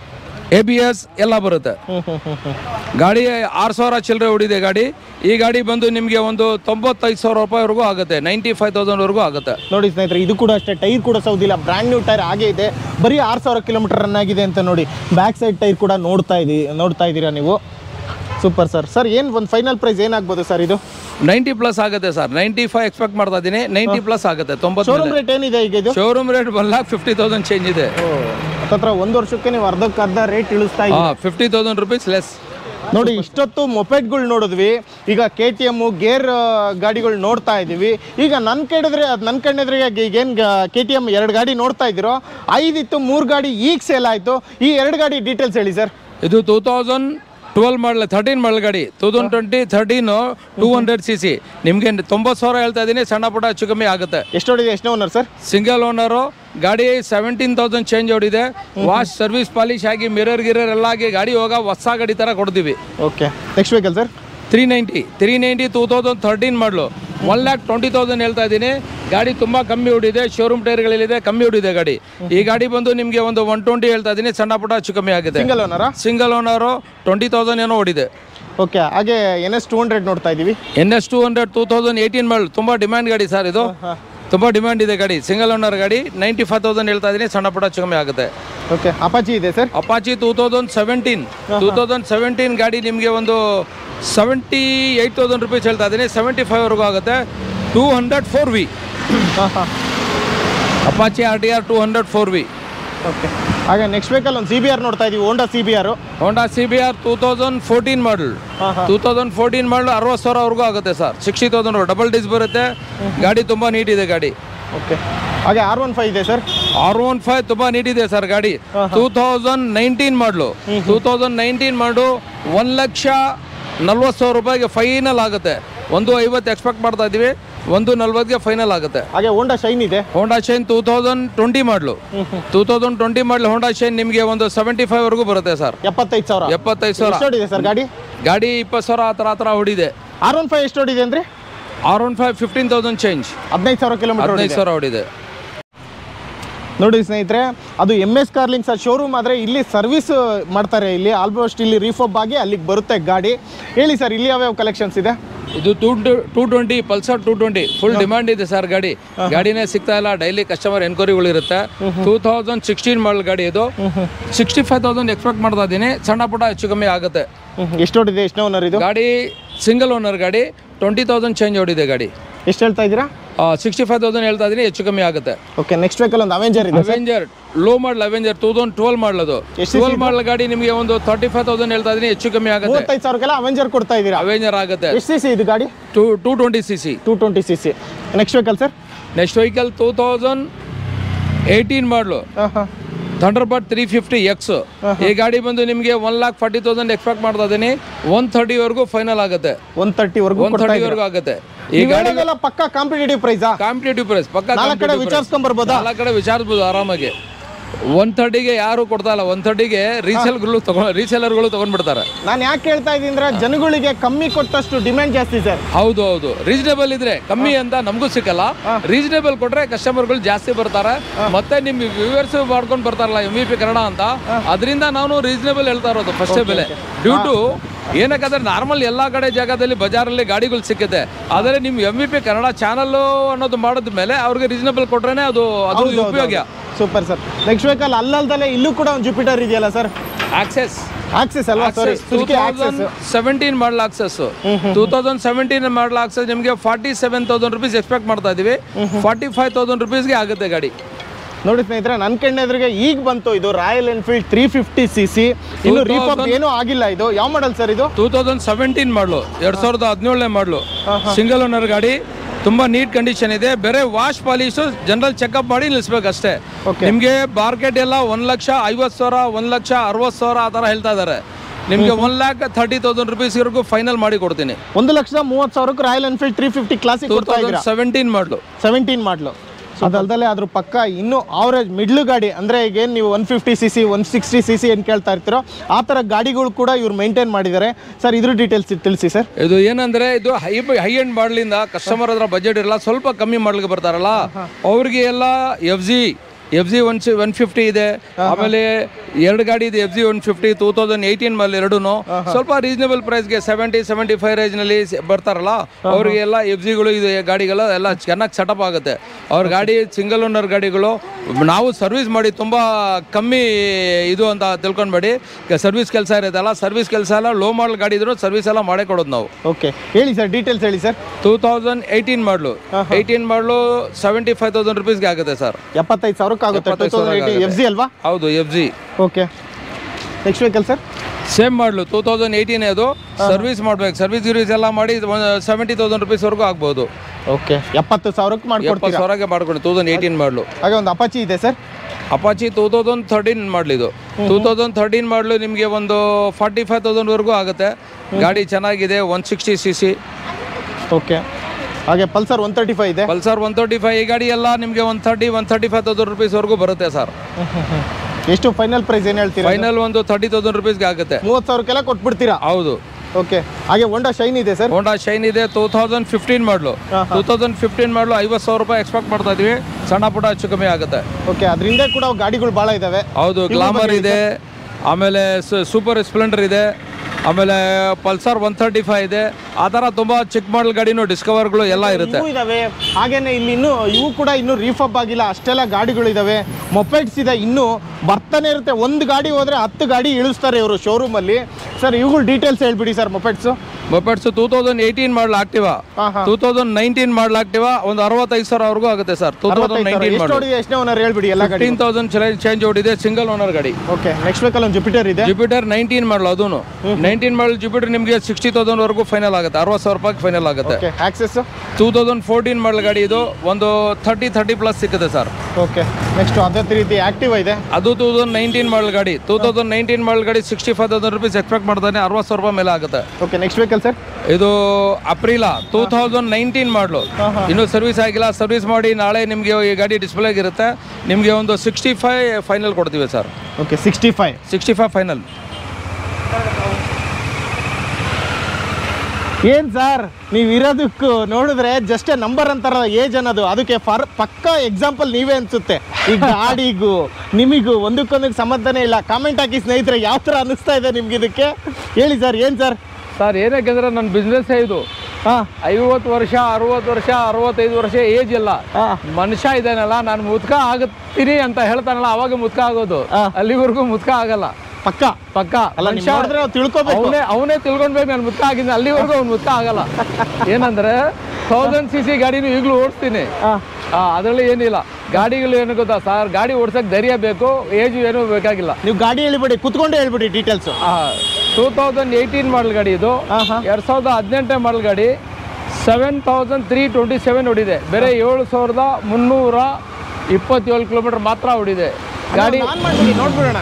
A B S ಎಲ್ಲ ಬರುತ್ತೆ ಹ್ಞೂ ಹ್ಞೂ ಹ್ಞೂ ಹ್ಞೂ ಗಾಡಿ ಆರು ಸಾವಿರ ಚಿಲ್ಲರೆ ಹೊಡಿದೆ ಗಾಡಿ ಈ ಗಾಡಿ ಬಂದು ನಿಮಗೆ ಒಂದು ತೊಂಬತ್ತೈದು ಸಾವಿರ ರೂಪಾಯಿವರೆಗೂ ಆಗುತ್ತೆ ನೈಂಟಿ ಫೈವ್ ತೌಸಂಡ್ವರೆಗೂ ಆಗುತ್ತೆ ನೋಡಿ ಸ್ನೇಹಿತರೆ ಇದು ಕೂಡ ಅಷ್ಟೇ ಟೈರ್ ಕೂಡ ಸೌದಿಲ್ಲ ಬ್ರ್ಯಾಂಡ್ ನ್ಯೂ ಟೈರ್ ಹಾಗೆ ಇದೆ ಬರೀ ಆರು ಸಾವಿರ ಕಿಲೋಮೀಟರ್ ರನ್ ಆಗಿದೆ ಅಂತ ನೋಡಿ ಬ್ಯಾಕ್ ಸೈಡ್ ಟೈರ್ ಕೂಡ ನೋಡ್ತಾ ಇದ್ದೀವಿ ನೋಡ್ತಾ ಇದ್ದೀರಾ ನೀವು ಸೂಪರ್ ಸರ್ ಸರ್ ಏನು ಒಂದು ಫೈನಲ್ ಪ್ರೈಸ್ ಏನಾಗ್ಬೋದು ಸರ್ ಇದು ನೈಂಟಿ ಪ್ಲಸ್ ಆಗುತ್ತೆ ಸರ್ ನೈಂಟಿ ಫೈವ್ ಎಕ್ಸ್ಪೆಕ್ಟ್ ಮಾಡ್ತಾ ಇದ್ದೀನಿ ನೈಂಟಿ ಪ್ಲಸ್ ಆಗುತ್ತೆ ತೊಂಬತ್ತು ಶೋರೂಮ್ ರೇಟ್ ಏನಿದೆ ಈಗ ಇದು showroom rate one lakh fifty thousand change ಇದೆ ಹತ್ತತ್ರ ಒಂದು ವರ್ಷಕ್ಕೆ ನೀವು ಅರ್ಧಕ್ಕೆ ಅರ್ಧ ರೇಟ್ ಇಳಿಸ್ತಾ ಇದ್ದೀವಿ ಹಾಂ ಫಿಫ್ಟಿ ತೌಸಂಡ್ ರುಪೀಸ್ ಲೆಸ್ ನೋಡಿ ಇಷ್ಟೊತ್ತು ಮೊಪೆಡ್ಗಳು ನೋಡಿದ್ವಿ ಈಗ ಕೆ ಟಿ ಎಮ್ಮು ಗೇರ್ ಗಾಡಿಗಳು ನೋಡ್ತಾ ಇದ್ದೀವಿ ಈಗ ನನ್ನ ಕೇಳಿದ್ರೆ ಅದು ನನ್ನ ಕಣ್ಣೆದ್ರಿಗೆ ಈಗೇನು ಕೆ ಟಿ ಎಮ್ ಎರಡು ಗಾಡಿ ನೋಡ್ತಾ ಇದ್ದೀರೋ ಐದಿತ್ತು ಮೂರು ಗಾಡಿ ಈಗ ಸೇಲ್ ಆಯಿತು ಈ ಎರಡು ಗಾಡಿ ಡೀಟೇಲ್ಸ್ ಹೇಳಿ ಸರ್ ಇದು two thousand twelve model thirteen model ಗಾಡಿ two thousand twenty thirteen two hundred C C ನಿಮಗೆ ತೊಂಬತ್ತು ಸಾವಿರ ಹೇಳ್ತಾ ಇದ್ದೀನಿ ಸಣ್ಣ ಪುಟ್ಟ ಹೆಚ್ಚು ಕಮ್ಮಿ ಆಗುತ್ತೆ ಎಷ್ಟು ಹೊಡಿದೆ ಎಷ್ಟನೇ ಓನರ್ ಸರ್ ಸಿಂಗಲ್ ಓನರು ಗಾಡಿ ಸೆವೆಂಟೀನ್ ತೌಸಂಡ್ ಚೇಂಜ್ ಹೊಡಿದೆ ವಾಶ್ ಸರ್ವಿಸ್ ಪಾಲಿಶ್ ಆಗಿ ಮಿರರ್ ಗಿರರ್ ಎಲ್ಲ ಆಗಿ ಗಾಡಿ ಹೋಗ ಹೊಸ ಗಾಡಿ ಥರ ಕೊಡ್ತೀವಿ okay next vehicle sir three ninety three ninety two thousand thirteen model one lakh twenty thousand ಹೇಳ್ತಾ ಇದ್ದೀನಿ ಗಾಡಿ ತುಂಬ ಕಮ್ಮಿ ಹೊಡಿದೆ ಶೋರೂಮ್ ಟೈರ್ಗಳಿದೆ ಕಮ್ಮಿ ಹೊಡಿದೆ ಗಾಡಿ ಈ ಗಾಡಿ ಬಂದು ನಿಮಗೆ ಒಂದು ಒನ್ ಟ್ವೆಂಟಿ ಹೇಳ್ತಾ ಇದ್ದೀನಿ ಸಣ್ಣ ಪುಟ್ಟ ಹೆಚ್ಚು ಕಮ್ಮಿ ಆಗಿದೆ ಸಿಂಗಲ್ ಓನರಾ ಸಿಂಗಲ್ ಓನರು ಟ್ವೆಂಟಿ ತೌಸಂಡ್ ಏನೋ ಹೊಡಿದೆ ಓಕೆ ಹಾಗೆ ಎನ್ ಎಸ್ ಟೂ ಹಂಡ್ರೆಡ್ ನೋಡ್ತಾ ಇದ್ದೀವಿ N S two hundred two thousand eighteen model ತುಂಬ ಡಿಮ್ಯಾಂಡ್ ಗಾಡಿ ಸರ್ ಇದು ತುಂಬ ಡಿಮ್ಯಾಂಡ್ ಇದೆ ಗಾಡಿ ಸಿಂಗಲ್ ಓನರ್ ಗಾಡಿ ನೈಂಟಿ ಫೈವ್ ತೌಸಂಡ್ ಹೇಳ್ತಾ ಇದ್ದೀನಿ ಸಣ್ಣ ಪುಟ್ಟ ಹೆಚ್ಚು ಕಮ್ಮಿ ಆಗುತ್ತೆ ಓಕೆ ಅಪಾಚಿ ಇದೆ sir Apache two thousand seventeen two thousand seventeen ಗಾಡಿ ನಿಮಗೆ ಒಂದು ಸೆವೆಂಟಿ ಏಯ್ಟ್ ತೌಸಂಡ್ ರುಪೀಸ್ ಹೇಳ್ತಾ ಇದ್ದೀನಿ ಸೆವೆಂಟಿ ಫೈವ್ವರೆಗೂ ಆಗುತ್ತೆ ಟೂ ಹಂಡ್ರೆಡ್ ಫೋರ್ ವಿ ಹಾಂ ಹಾಂ Apache R T R two hundred four V okay ಹಾಗೆ ನೆಕ್ಸ್ಟ್ ವೆಹಿಕಲ್ ಒಂದು ಸಿ ಬಿ ಆರ್ ನೋಡ್ತಾ ಇದ್ದೀವಿ Honda C B R Honda C B R two thousand fourteen model ಹಾಂ ಹಾಂ two thousand fourteen model ಅರವತ್ತು ಸಾವಿರವರೆಗೂ ಆಗುತ್ತೆ ಸರ್ ಸಿಕ್ಸ್ಟಿ ತೌಸಂಡ್ ಡಬಲ್ ಡಿಸ್ ಬರುತ್ತೆ ಗಾಡಿ ತುಂಬ ನೀಟ್ ಇದೆ ಗಾಡಿ ಓಕೆ ಹಾಗೆ ಆರ್ ಒನ್ ಫೈವ್ ಇದೆ ಸರ್ ಆರ್ ಒನ್ ಫೈವ್ ತುಂಬ ನೀಟ್ ಇದೆ ಸರ್ ಗಾಡಿ two thousand nineteen model two thousand nineteen ಮಾಡು ಒಂದು ಲಕ್ಷ ನಲ್ವತ್ತು ಸಾವಿರ ರೂಪಾಯಿಗೆ ಫೈನಲ್ ಆಗುತ್ತೆ ಒಂದು ಐವತ್ತು ಎಕ್ಸ್ಪೆಕ್ಟ್ ಮಾಡ್ತಾ ಇದ್ದೀವಿ ಒಂದು ನಲ್ವತ್ತಿಗೆ ಫೈನಲ್ ಆಗುತ್ತೆ ಹಾಗೆ ಹೋಂಡಾ ಶೈನ್ ಇದೆ Honda Shine two thousand twenty model two thousand twenty model Honda shine ನಿಮಗೆ ಒಂದು ಸೆವೆಂಟಿ ಫೈವ್ವರೆಗೂ ಬರುತ್ತೆ ಸರ್ ಎಪ್ಪತ್ತೈದು ಸಾವಿರ ಎಪ್ಪತ್ತೈದು ಎಷ್ಟು ಸಾವಿರ ಹೊಡಿದೆ ಸರ್ ಗಾಡಿ ಗಾಡಿ ಇಪ್ಪತ್ತು ಸಾವಿರ ಆ ಥರ ಆ ಥರ ಹೊಡಿದೆ ಆರ್ ಒನ್ ಫೈವ್ ಎಷ್ಟು ಹೊಡಿದೆ ಅಂದರೆ R one five fifteen thousand change ಹದಿನೈದು ಸಾವಿರ ಕಿಲೋಮೀಟರ್ ಹದಿನೈದು ಸಾವಿರ ಹೊಡಿದೆ ನೋಡಿ ಸ್ನೇಹಿತರೆ ಅದು ಎಮ್ ಎಸ್ ಕಾರ್ಲಿಂಗ್ಸ್ ಶೋರೂಮ್ ಆದರೆ ಇಲ್ಲಿ ಸರ್ವಿಸ್ ಮಾಡ್ತಾರೆ ಇಲ್ಲಿ ಆಲ್ಮೋಸ್ಟ್ ಇಲ್ಲಿ ರೀಫಬ್ ಆಗಿ ಅಲ್ಲಿಗೆ ಬರುತ್ತೆ ಗಾಡಿ ಹೇಳಿ ಸರ್ ಇಲ್ಲಿ ಯಾವ್ಯಾವ ಕಲೆಕ್ಷನ್ಸ್ ಇದೆ ಇದು two two twenty Pulsar two twenty full demand ಇದೆ ಸರ್ ಗಾಡಿ ಗಾಡಿನೇ ಸಿಗ್ತಾ ಇಲ್ಲ ಡೈಲಿ ಕಸ್ಟಮರ್ ಎನ್ಕ್ವೈರಿಗಳು ಇರುತ್ತೆ ಟೂ ತೌಸಂಡ್ ಸಿಕ್ಸ್ಟೀನ್ ಮಾಡಲ್ ಗಾಡಿ ಇದು ಸಿಕ್ಸ್ಟಿ ಫೈವ್ ತೌಸಂಡ್ ಎಕ್ಸ್ಪೆಕ್ಟ್ ಮಾಡ್ತಾ ಇದ್ದೀನಿ ಸಣ್ಣ ಪುಟ್ಟ ಹೆಚ್ಚು ಕಮ್ಮಿ ಆಗುತ್ತೆ ಎಷ್ಟು ಹೊಡಿದೆ ಎಷ್ಟನೇ ಓನರ್ ಇದು ಗಾಡಿ ಸಿಂಗಲ್ ಓನರ್ ಗಾಡಿ ಟ್ವೆಂಟಿ ತೌಸಂಡ್ ಚೇಂಜ್ ಹೊಡಿದೆ ಗಾಡಿ ಎಷ್ಟು ಹೇಳ್ತಾ ಇದ್ದೀರಾ ಸಿಕ್ಸ್ಟಿ ಫೈವ್ ತೌಸಂಡ್ ಹೇಳ್ತಾ ಇದ್ದೀನಿ ಹೆಚ್ಚು ಕಮ್ಮಿ ಆಗುತ್ತೆ ಓಕೆ ನೆಕ್ಸ್ಟ್ ವೆಹಿಕಲ್ ಒಂದು ಅವೆಂಜರ್ ಇದೆ Avenger low model Avenger two thousand twelve ಮಾಡಲದು ಎಷ್ಟು ಟ್ವೆಲ್ ಮಾಡಲ್ ಗಾಡಿ ನಿಮಗೆ ಒಂದು ತರ್ಟಿ ಫೈವ್ ತೌಸಂಡ್ ಹೇಳ್ತಾ ಇದ್ದೀನಿ ಹೆಚ್ಚು ಕಮ್ಮಿ ಆಗುತ್ತೆ ಮೂವತ್ತೈದು ಸಾವಿರಕ್ಕೆಲ್ಲ ಅವೆಂಜರ್ ಕೊಡ್ತಾ ಇದ್ದೀರಾ ಅವೆಂಜರ್ ಆಗುತ್ತೆ ಎಷ್ಟು ಸಿ ಸಿ ಇದು ಗಾಡಿ two two twenty C C two twenty C C next vehicle sir next vehicle two thousand eighteen model ಹಾಂ ಹಾಂ Thunderbird three fifty X ಈ ಗಾಡಿ ಬಂದು ನಿಮಗೆ one lakh forty thousand expect ಮಾಡ್ತಾ ಇದ್ದೀನಿ ಒನ್ ಥರ್ಟಿವರೆಗೂ ಫೈನಲ್ ಆಗುತ್ತೆ ಒನ್ ತರ್ಟಿವರೆಗೂ ಒನ್ ಥರ್ಟಿವರೆಗೂ ಆಗುತ್ತೆ ಈ ಗಾಡಿ ಇವೆಲ್ಲ ಪಕ್ಕ ಕಾಂಪಿಟೇಟಿವ್ ಪ್ರೈಸಾ ಕಾಂಪಿಟೇಟಿವ್ ಪ್ರೈಸ್ ಪಕ್ಕ ನಾಲ್ಕು ಕಡೆ ವಿಚಾರಿಸ್ಕೊಂಡ್ ಬರ್ಬೋದಾ ನಾಲ್ಕು ಕಡೆ ವಿಚಾರಿಸ್ಬೋದು ಆರಾಮಾಗಿ ಒನ್ ಥರ್ಟಿಗೆ ಯಾರು ಕೊಡ್ತಾ ಇಲ್ಲ ಒನ್ ಥರ್ಟಿಗೆ ರೀಸೇಲ್ಗಳು ತಗೊಂಡು ರೀಸೇಲರ್ಗಳು ತಗೊಂಡ್ಬಿಡ್ತಾರೆ ನಾನು ಯಾಕೆ ಹೇಳ್ತಾ ಇದ್ದೀನಿ ಅಂದ್ರೆ ಜನಗಳಿಗೆ ಕಮ್ಮಿ ಕೊಟ್ಟಷ್ಟು ಡಿಮ್ಯಾಂಡ್ ಜಾಸ್ತಿ ಸರ್ ಹೌದು ಹೌದು ರೀಸನೇಬಲ್ ಇದ್ರೆ ಕಮ್ಮಿ ಅಂತ ನಮಗೂ ಸಿಕ್ಕಲ್ಲ ರೀಸನೇಬಲ್ ಕೊಟ್ರೆ ಕಸ್ಟಮರ್ಗಳು ಜಾಸ್ತಿ ಬರ್ತಾರೆ ಮತ್ತೆ ನಿಮ್ಗೆ ವ್ಯೂವರ್ಸ್ ಮಾಡ್ಕೊಂಡು ಬರ್ತಾರಲ್ಲ ಎಂ ವಿ ಪಿ ಕನ್ನಡ ಅಂತ ಅದರಿಂದ ನಾನು ರೀಸನೇಬಲ್ ಹೇಳ್ತಾ ಇರೋದು ಫಸ್ಟೇ ಬೆಲೆ ಡ್ಯೂ ಟು ಏನಕ್ಕಂದ್ರೆ ನಾರ್ಮಲ್ ಎಲ್ಲ ಕಡೆ ಜಾಗದಲ್ಲಿ ಬಜಾರಲ್ಲಿ ಗಾಡಿಗಳು ಸಿಕ್ಕುತ್ತೆ ಆದರೆ ನಿಮ್ M V P Kannada channel ಅನ್ನೋದು ಮಾಡೋದ್ ಮೇಲೆ ಅವ್ರಿಗೆ ರೀಸನೇಬಲ್ ಕೊಟ್ರೇನೆ ಅದು ಅದ್ರ ಉಪಯೋಗ ಸೂಪರ್ ಸರ್ ನೆಕ್ಸ್ಟ್ ವೆಹಿಕಲ್ ಅಲ್ಲಲ್ದಲ್ಲೇ ಇಲ್ಲೂ ಕೂಡ ಒಂದು ಜುಪಿಟರ್ ಇದೆಯಲ್ಲ ಸರ್ ಆಕ್ಸೆಸ್ ಆಕ್ಸೆಸ್ ಅಲ್ವಾ sorry Suzuki Access seventeen model Access two thousand seventeen model Access ನಿಮಗೆ forty seven thousand rupees expect ಮಾಡ್ತಾ ಇದೀವಿ ಫಾರ್ಟಿ ಫೈವ್ ತೌಸಂಡ್ ರುಪೀಸ್ಗೆ ಆಗುತ್ತೆ ಗಾಡಿ ನೋಡಿ ಸ್ನೇಹಿತರೆ ನನ್ನ ಕಣ್ಣ ಎದುರಿಗೆ ಈಗ ಬಂತು ಇದು Royal Enfield three fifty C C ಇನ್ನು 2000 ರೀಪಬ್ ಏನೂ ಆಗಿಲ್ಲ ಇದು ಯಾವ ಮಾಡಲ್ ಸರ್ ಇದು ಟೂ ತೌಸಂಡ್ ಸೆವೆಂಟೀನ್ ಮಾಡಲು ಎರಡ್ ಸಾವಿರದ ಹದಿನೇಳನೇ ಮಾಡಲು ಸಿಂಗಲ್ ಓನರ್ ಗಾಡಿ ತುಂಬಾ ನೀಟ್ ಕಂಡೀಷನ್ ಇದೆ ಬೇರೆ ವಾಶ್ ಪಾಲಿಶು ಜನರಲ್ ಚೆಕಪ್ ಮಾಡಿ ನಿಲ್ಲಿಸ್ಬೇಕಷ್ಟೇ Okay. ನಿಮಗೆ ಮಾರ್ಕೆಟ್ ಎಲ್ಲ ಒಂದ್ ಲಕ್ಷ ಐವತ್ತು ಸಾವಿರ ಒಂದ್ ಲಕ್ಷ ಅರವತ್ತು ಸಾವಿರ ಆ ಥರ ಹೇಳ್ತಾ ಇದ್ದಾರೆ ನಿಮಗೆ ಒನ್ ಲ್ಯಾಕ್ ಥರ್ಟಿ ತೌಸಂಡ್ ರುಪೀಸ್ವರೆಗೂ ಫೈನಲ್ ಮಾಡಿ ಕೊಡ್ತೀನಿ ಒಂದು ಲಕ್ಷದ ಮೂವತ್ತು ಸಾವಿರಕ್ಕೆ Royal Enfield three fifty Classic two ಕೊಡ್ತಾ ಇದ್ದೀರಾ ತೌಸಂಡ್ ಸೆವೆಂಟೀನ್ ಮಾಡಲು ಸೆವೆಂಟೀನ್ ಮಾಡಲು ಅದಲ್ದಲೆ ಅದ್ರ ಪಕ್ಕ ಇನ್ನೂ ಆವರೇಜ್ ಮಿಡ್ಲ್ ಗಾಡಿ ಅಂದರೆ ಈಗ ಏನು ನೀವು one fifty C C one sixty C C ಏನು ಕೇಳ್ತಾ ಇರ್ತೀರೋ ಆ ಥರ ಗಾಡಿಗಳು ಕೂಡ ಇವ್ರು ಮೇಂಟೈನ್ ಮಾಡಿದ್ದಾರೆ ಸರ್ ಇದ್ರ ಡೀಟೇಲ್ಸ್ ತಿಳಿಸಿ ಸರ್ ಇದು ಏನಂದ್ರೆ ಇದು ಹೈ ಹೈ ಎಂಡ್ ಮಾಡಲಿಂದ ಕಸ್ಟಮರ್ ಹತ್ರ ಬಜೆಟ್ ಇರಲ್ಲ ಸ್ವಲ್ಪ ಕಮ್ಮಿ ಮಾಡ್ಲಿಕ್ಕೆ ಬರ್ತಾರಲ್ಲ ಅವ್ರಿಗೆ ಎಲ್ಲ F G F G one one fifty ಇದೆ ಆಮೇಲೆ ಎರಡು ಗಾಡಿ ಇದೆ F G one fifty two thousand eighteen ಮೇಲೆ ಎರಡೂ ಸ್ವಲ್ಪ ರೀಸನೇಬಲ್ ಪ್ರೈಸ್ಗೆ ಸೆವೆಂಟಿ ಸೆವೆಂಟಿ ಫೈವ್ ರೇಂಜ್ನಲ್ಲಿ ಬರ್ತಾರಲ್ಲ ಅವರಿಗೆ ಎಲ್ಲ ಎಫ್ ಜಿಗಳು ಇದು ಗಾಡಿಗಳು ಎಲ್ಲ ಚೆನ್ನಾಗಿ ಸೆಟಪ್ ಆಗುತ್ತೆ ಅವ್ರ ಗಾಡಿ ಸಿಂಗಲ್ ಓನರ್ ಗಾಡಿಗಳು ನಾವು ಸರ್ವಿಸ್ ಮಾಡಿ ತುಂಬ ಕಮ್ಮಿ ಇದು ಅಂತ ತಿಳ್ಕೊಬೇಡಿ ಸರ್ವಿಸ್ ಕೆಲಸ ಇರುತ್ತಲ್ಲ ಸರ್ವಿಸ್ ಕೆಲಸ ಎಲ್ಲ ಲೋ ಮಾಡಲ್ ಗಾಡಿ ಇದ್ರು ಸರ್ವಿಸ್ ಎಲ್ಲ ಮಾಡೇ ಕೊಡೋದು ನಾವು ಓಕೆ ಹೇಳಿ ಸರ್ ಡೀಟೇಲ್ಸ್ ಹೇಳಿ sir two thousand eighteen model eighteen model seventy five thousand ರುಪೀಸ್ಗೆ ಆಗುತ್ತೆ ಸರ್ ಎಪ್ಪತ್ತೈದು ಸಾವಿರಕ್ಕೆ ಆಗುತ್ತೆ ಟೂ ಎಪ್ಪತ್ತೈದು ತೌಸಂಡ್ ಸಾವಿರಕ್ಕೆ ಏಯ್ಟಿ ಎಫ್ ಜಿ ಅಲ್ವಾ ಹೌದು F G okay next vehicle sir same model two thousand eighteen ಅದು ಸರ್ವಿಸ್ ಮಾಡ್ಬೇಕು ಸರ್ವಿಸ್ ಗಿರ್ವಿಸ್ ಎಲ್ಲ ಮಾಡಿ ಸೆವೆಂಟಿ ತೌಸಂಡ್ ರುಪೀಸ್ವರೆಗೂ ಆಗ್ಬೋದು ಓಕೆ ಎಪ್ಪತ್ತು ಸಾವಿರಕ್ಕೆ ಎಪ್ಪತ್ತು ಮಾಡ್ಕೊಡ್ತೀರಾ ಸಾವಿರಕ್ಕೆ ಮಾಡ್ಕೊಂಡು ತೌಸಂಡ್ ಏಯ್ಟೀನ್ ಮಾಡಲು ಹಾಗೆ ಒಂದು ಅಪಾಚಿ ಇದೆ sir Apache two thousand thirteen ಮಾಡಲಿದು ಟೂ ತೌಸಂಡ್ ಥರ್ಟೀನ್ ಮಾಡಲು ನಿಮಗೆ ಒಂದು ಫಾರ್ಟಿ ಫೈವ್ ತೌಸಂಡ್ವರೆಗೂ ಆಗುತ್ತೆ ಗಾಡಿ ಚೆನ್ನಾಗಿದೆ one sixty C C okay ಹಾಗೆ ಪಲ್ಸರ್ ಒನ್ ತರ್ಟಿ ಫೈವ್ ಇದೆ ಪಲ್ಸರ್ ಒನ್ ತರ್ಟಿ ಫೈವ್ ಈ ಗಾಡಿ ಎಲ್ಲ ನಿಮಗೆ one thirty one thirty five thousand ರುಪೀಸ್ವರೆಗೂ ಬರುತ್ತೆ ಸರ್ ಎಷ್ಟು ಫೈನಲ್ ಪ್ರೈಸ್ ಏನು ಹೇಳ್ತೀರಾ ಫೈನಲ್ ಒಂದು ತರ್ಟಿ ತೌಸಂಡ್ ರುಪೀಸ್ಗೆ ಆಗುತ್ತೆ ಮೂವತ್ತು ಸಾವಿರಕ್ಕೆಲ್ಲ ಕೊಟ್ಬಿಡ್ತೀರಾ ಹೌದು ಓಕೆ ಹಾಗೆ ಹೊಂಡಾ ಶೈನ್ ಇದೆ ಸರ್ ಹೋಂಡಾ ಶೈನ್ ಇದೆ two thousand fifteen model two thousand fifteen model ಐವತ್ತು ಸಾವಿರ ರೂಪಾಯಿ ಎಕ್ಸ್ಪೆಕ್ಟ್ ಮಾಡ್ತಾ ಇದೀವಿ ಸಣ್ಣ ಪುಟ್ಟ ಹೆಚ್ಚು ಕಮ್ಮಿ ಆಗುತ್ತೆ ಓಕೆ ಅದರಿಂದ ಕೂಡ ಗಾಡಿಗಳು ಭಾಳ ಇದಾವೆ ಹೌದು ಗ್ಲಾಮರ್ ಇದೆ ಆಮೇಲೆ ಸೂಪರ್ ಸ್ಪ್ಲೆಂಡರ್ ಇದೆ ಆಮೇಲೆ ಪಲ್ಸರ್ ಒನ್ ತರ್ಟಿ ಫೈವ್ ಇದೆ ಆ ಥರ ತುಂಬ ಚಿಕ್ಕ ಮಾಡಲ್ ಗಾಡಿನೂ ಡಿಸ್ಕವರ್ಗಳು ಎಲ್ಲ ಇರುತ್ತೆ ಇವು ಇದಾವೆ ಹಾಗೇನೆ ಇಲ್ಲಿ ಇನ್ನೂ ಇವು ಕೂಡ ಇನ್ನೂ ರೀಫಪ್ ಆಗಿಲ್ಲ ಅಷ್ಟೆಲ್ಲ ಗಾಡಿಗಳು ಇದಾವೆ ಮೊಪೆಡ್ಸ್ ಇದೆ ಇನ್ನೂ ಬರ್ತಾನೆ ಇರುತ್ತೆ ಒಂದು ಗಾಡಿ ಹೋದ್ರೆ ಹತ್ತು ಗಾಡಿ ಇಳಿಸ್ತಾರೆ ಇವರು ಶೋರೂಮಲ್ಲಿ ಸರ್ ಇವುಗಳು ಡೀಟೇಲ್ಸ್ ಹೇಳ್ಬಿಡಿ sir mopeds mopeds two thousand eighteen model Activa ಹಾಂ ಹಾಂ two thousand nineteen model Activa ಒಂದು ಅರವತ್ತೈದು ಸಾವಿರವರೆಗೂ ಆಗುತ್ತೆ ಸರ್ ಟೂ ತೌಸಂಡ್ ನೈನ್ಟೀನ್ ಎಷ್ಟು ಮಾಡಲ್ ಹೊಡಿದೆ ಎಷ್ಟನೇ ಓನರ್ ಹೇಳ್ಬಿಡಿ ಎಲ್ಲ ಗಾಡಿ ಫಿಫ್ಟೀನ್ ತೌಸಂಡ್ ಚೇಂಜ್ ಓಡಿದೆ ಸಿಂಗಲ್ ಓನರ್ ಗಾಡಿ ಓಕೆ ನೆಕ್ಸ್ಟ್ ವೆಹಿಕಲ್ ಒಂದು ಜುಪಿಟರ್ ಇದೆ ಜುಪಿಟರ್ ನೈನ್ಟೀನ್ ಮಾಡಲ್ ಅದೂ ನೈನ್ಟೀನ್ ಮಾಡಲ್ ಜುಪಿಟರ್ ನಿಮಗೆ ಸಿಕ್ಸ್ಟಿ ತೌಸಂಡ್ ವರೆಗೂ ಫೈನಲ್ ಆಗುತ್ತೆ ಅರವತ್ತು ಸಾವಿರ ರೂಪಾಯಿ ಫೈನಲ್ ಆಗುತ್ತೆ okay Access two thousand fourteen model ಗಾಡಿ ಇದು ಒಂದು ಥರ್ಟಿ ಥರ್ಟಿ ಪ್ಲಸ್ ಸಿಗುತ್ತೆ ಸರ್ ಓಕೆ ನೆಕ್ಸ್ಟ್ ಅದೇ ರೀತಿ ಆಕ್ಟಿವ್ ಇದೆ ಅದು ಟೂ ತೌಸಂಡ್ ನೈನ್ಟೀನ್ ಮಾಡಲ್ ಗಾಡಿ ಟೂ ತೌಸಂಡ್ ನೈನ್ಟೀನ್ ಮಾಡಲ್ ಗಾಡಿ sixty five thousand rupees expect ಮಾಡ್ತಾನೆ ಅರವತ್ತು ಸಾವಿರ ರೂಪಾಯಿ ಮೇಲೆ ಆಗುತ್ತೆ ಓಕೆ ನೆಕ್ಸ್ಟ್ ವೆಹಿಕಲ್ ಸರ್ ಇದು ಅಪ್ರಿಲಾ ಟೂ ತೌಸಂಡ್ ನೈನ್ಟೀನ್ ಮಾಡಲು ಇನ್ನೂ ಸರ್ವಿಸ್ ಆಗಿಲ್ಲ ಸರ್ವಿಸ್ ಮಾಡಿ ನಾಳೆ ನಿಮಗೆ ಈ ಗಾಡಿ ಡಿಸ್ಪ್ಲೇಗೆ ಇರುತ್ತೆ ನಿಮಗೆ ಒಂದು ಸಿಕ್ಸ್ಟಿ ಫೈವ್ ಫೈನಲ್ ಕೊಡ್ತೀವಿ sir okay sixty five sixty five final ಏನ್ ಸರ್ ನೀವು ಇರೋದಕ್ಕೂ ನೋಡಿದ್ರೆ ಜಸ್ಟ್ ನಂಬರ್ ಅಂತಾರ ಏಜ್ ಅನ್ನೋದು ಅದಕ್ಕೆ ಫರ್ ಪಕ್ಕ ಎಕ್ಸಾಂಪಲ್ ನೀವೇ ಅನ್ಸುತ್ತೆ ಈ ಗಾಡಿಗೂ ನಿಮಿಗೂ ಒಂದಕ್ಕೊಂದಕ್ಕೆ ಸಂಬಂಧನೇ ಇಲ್ಲ ಕಾಮೆಂಟ್ ಹಾಕಿ ಸ್ನೇಹಿತರೆ ಯಾವ ಥರ ಅನ್ನಿಸ್ತಾ ಇದೆ ನಿಮ್ಗೆ ಇದಕ್ಕೆ ಹೇಳಿ ಸರ್ ಏನು ಸರ್ ಸರ್ ಏನಕ್ಕೆಂದ್ರೆ ನನ್ನ ಬಿಸ್ನೆಸ್ಸೇ ಇದು ಹಾಂ ಐವತ್ತು ವರ್ಷ ಅರವತ್ತು ವರ್ಷ ಅರವತ್ತೈದು ವರ್ಷ ಏಜ್ ಇಲ್ಲ ಹಾಂ ಮನುಷ್ಯ ಇದ್ದಾನಲ್ಲ ನಾನು ಮುದ್ಕ ಆಗುತ್ತೀನಿ ಅಂತ ಹೇಳ್ತಾನಲ್ಲ ಅವಾಗ ಮುದ್ಕ ಆಗೋದು ಅಲ್ಲಿವರೆಗೂ ಮುದ್ಕ ಆಗಲ್ಲ ಪಕ್ಕ ಪಕ್ಕ ಅಲ್ಲ ನೀವು ನೋಡಿದ್ರೆ ನಾವು ತಿಳ್ಕೊಬೇಕು ಅವನೇ ಅವನೇ ತಿಳ್ಕೊಂಡ್ಬೇಕು ನಾನು ಮುದ್ಕ ಆಗಿದ್ದೆ ಅಲ್ಲಿವರೆಗೂ ಅವ್ನು ಮುದ್ಕ ಆಗಲ್ಲ ಏನಂದ್ರೆ ತೌಸಂಡ್ ಸಿ ಸಿ ಗಾಡಿನೂ ಈಗಲೂ ಓಡಿಸ್ತೀನಿ ಹಾಂ ಅದರಲ್ಲಿ ಏನಿಲ್ಲ ಗಾಡಿಗಳು ಏನು ಗೊತ್ತಾ ಸರ್ ಗಾಡಿ ಓಡ್ಸಕ್ಕೆ ಧೈರ್ಯ ಬೇಕು ಏಜು ಏನೂ ಬೇಕಾಗಿಲ್ಲ ನೀವು ಗಾಡಿ ಹೇಳಿಬಿಡಿ ಕುತ್ಕೊಂಡೇ ಹೇಳ್ಬಿಡಿ details two thousand eighteen model ಗಾಡಿ ಇದು ಹಾಂ ಹಾಂ ಎರಡು ಸಾವಿರದ ಹದಿನೆಂಟನೇ ಮಾಡಲ್ ಗಾಡಿ seven thousand three twenty seven ಹೊಡಿದೆ ಬೇರೆ ಏಳು ಸಾವಿರದ ಮುನ್ನೂರ ಇಪ್ಪತ್ತೇಳು ಕಿಲೋಮೀಟರ್ ಮಾತ್ರ ಹೊಡಿದೆ ಗಾಡಿ ಆನ್ ಮಾಡ್ಬಿಡಿ ನೋಡ್ಬಿಡೋಣ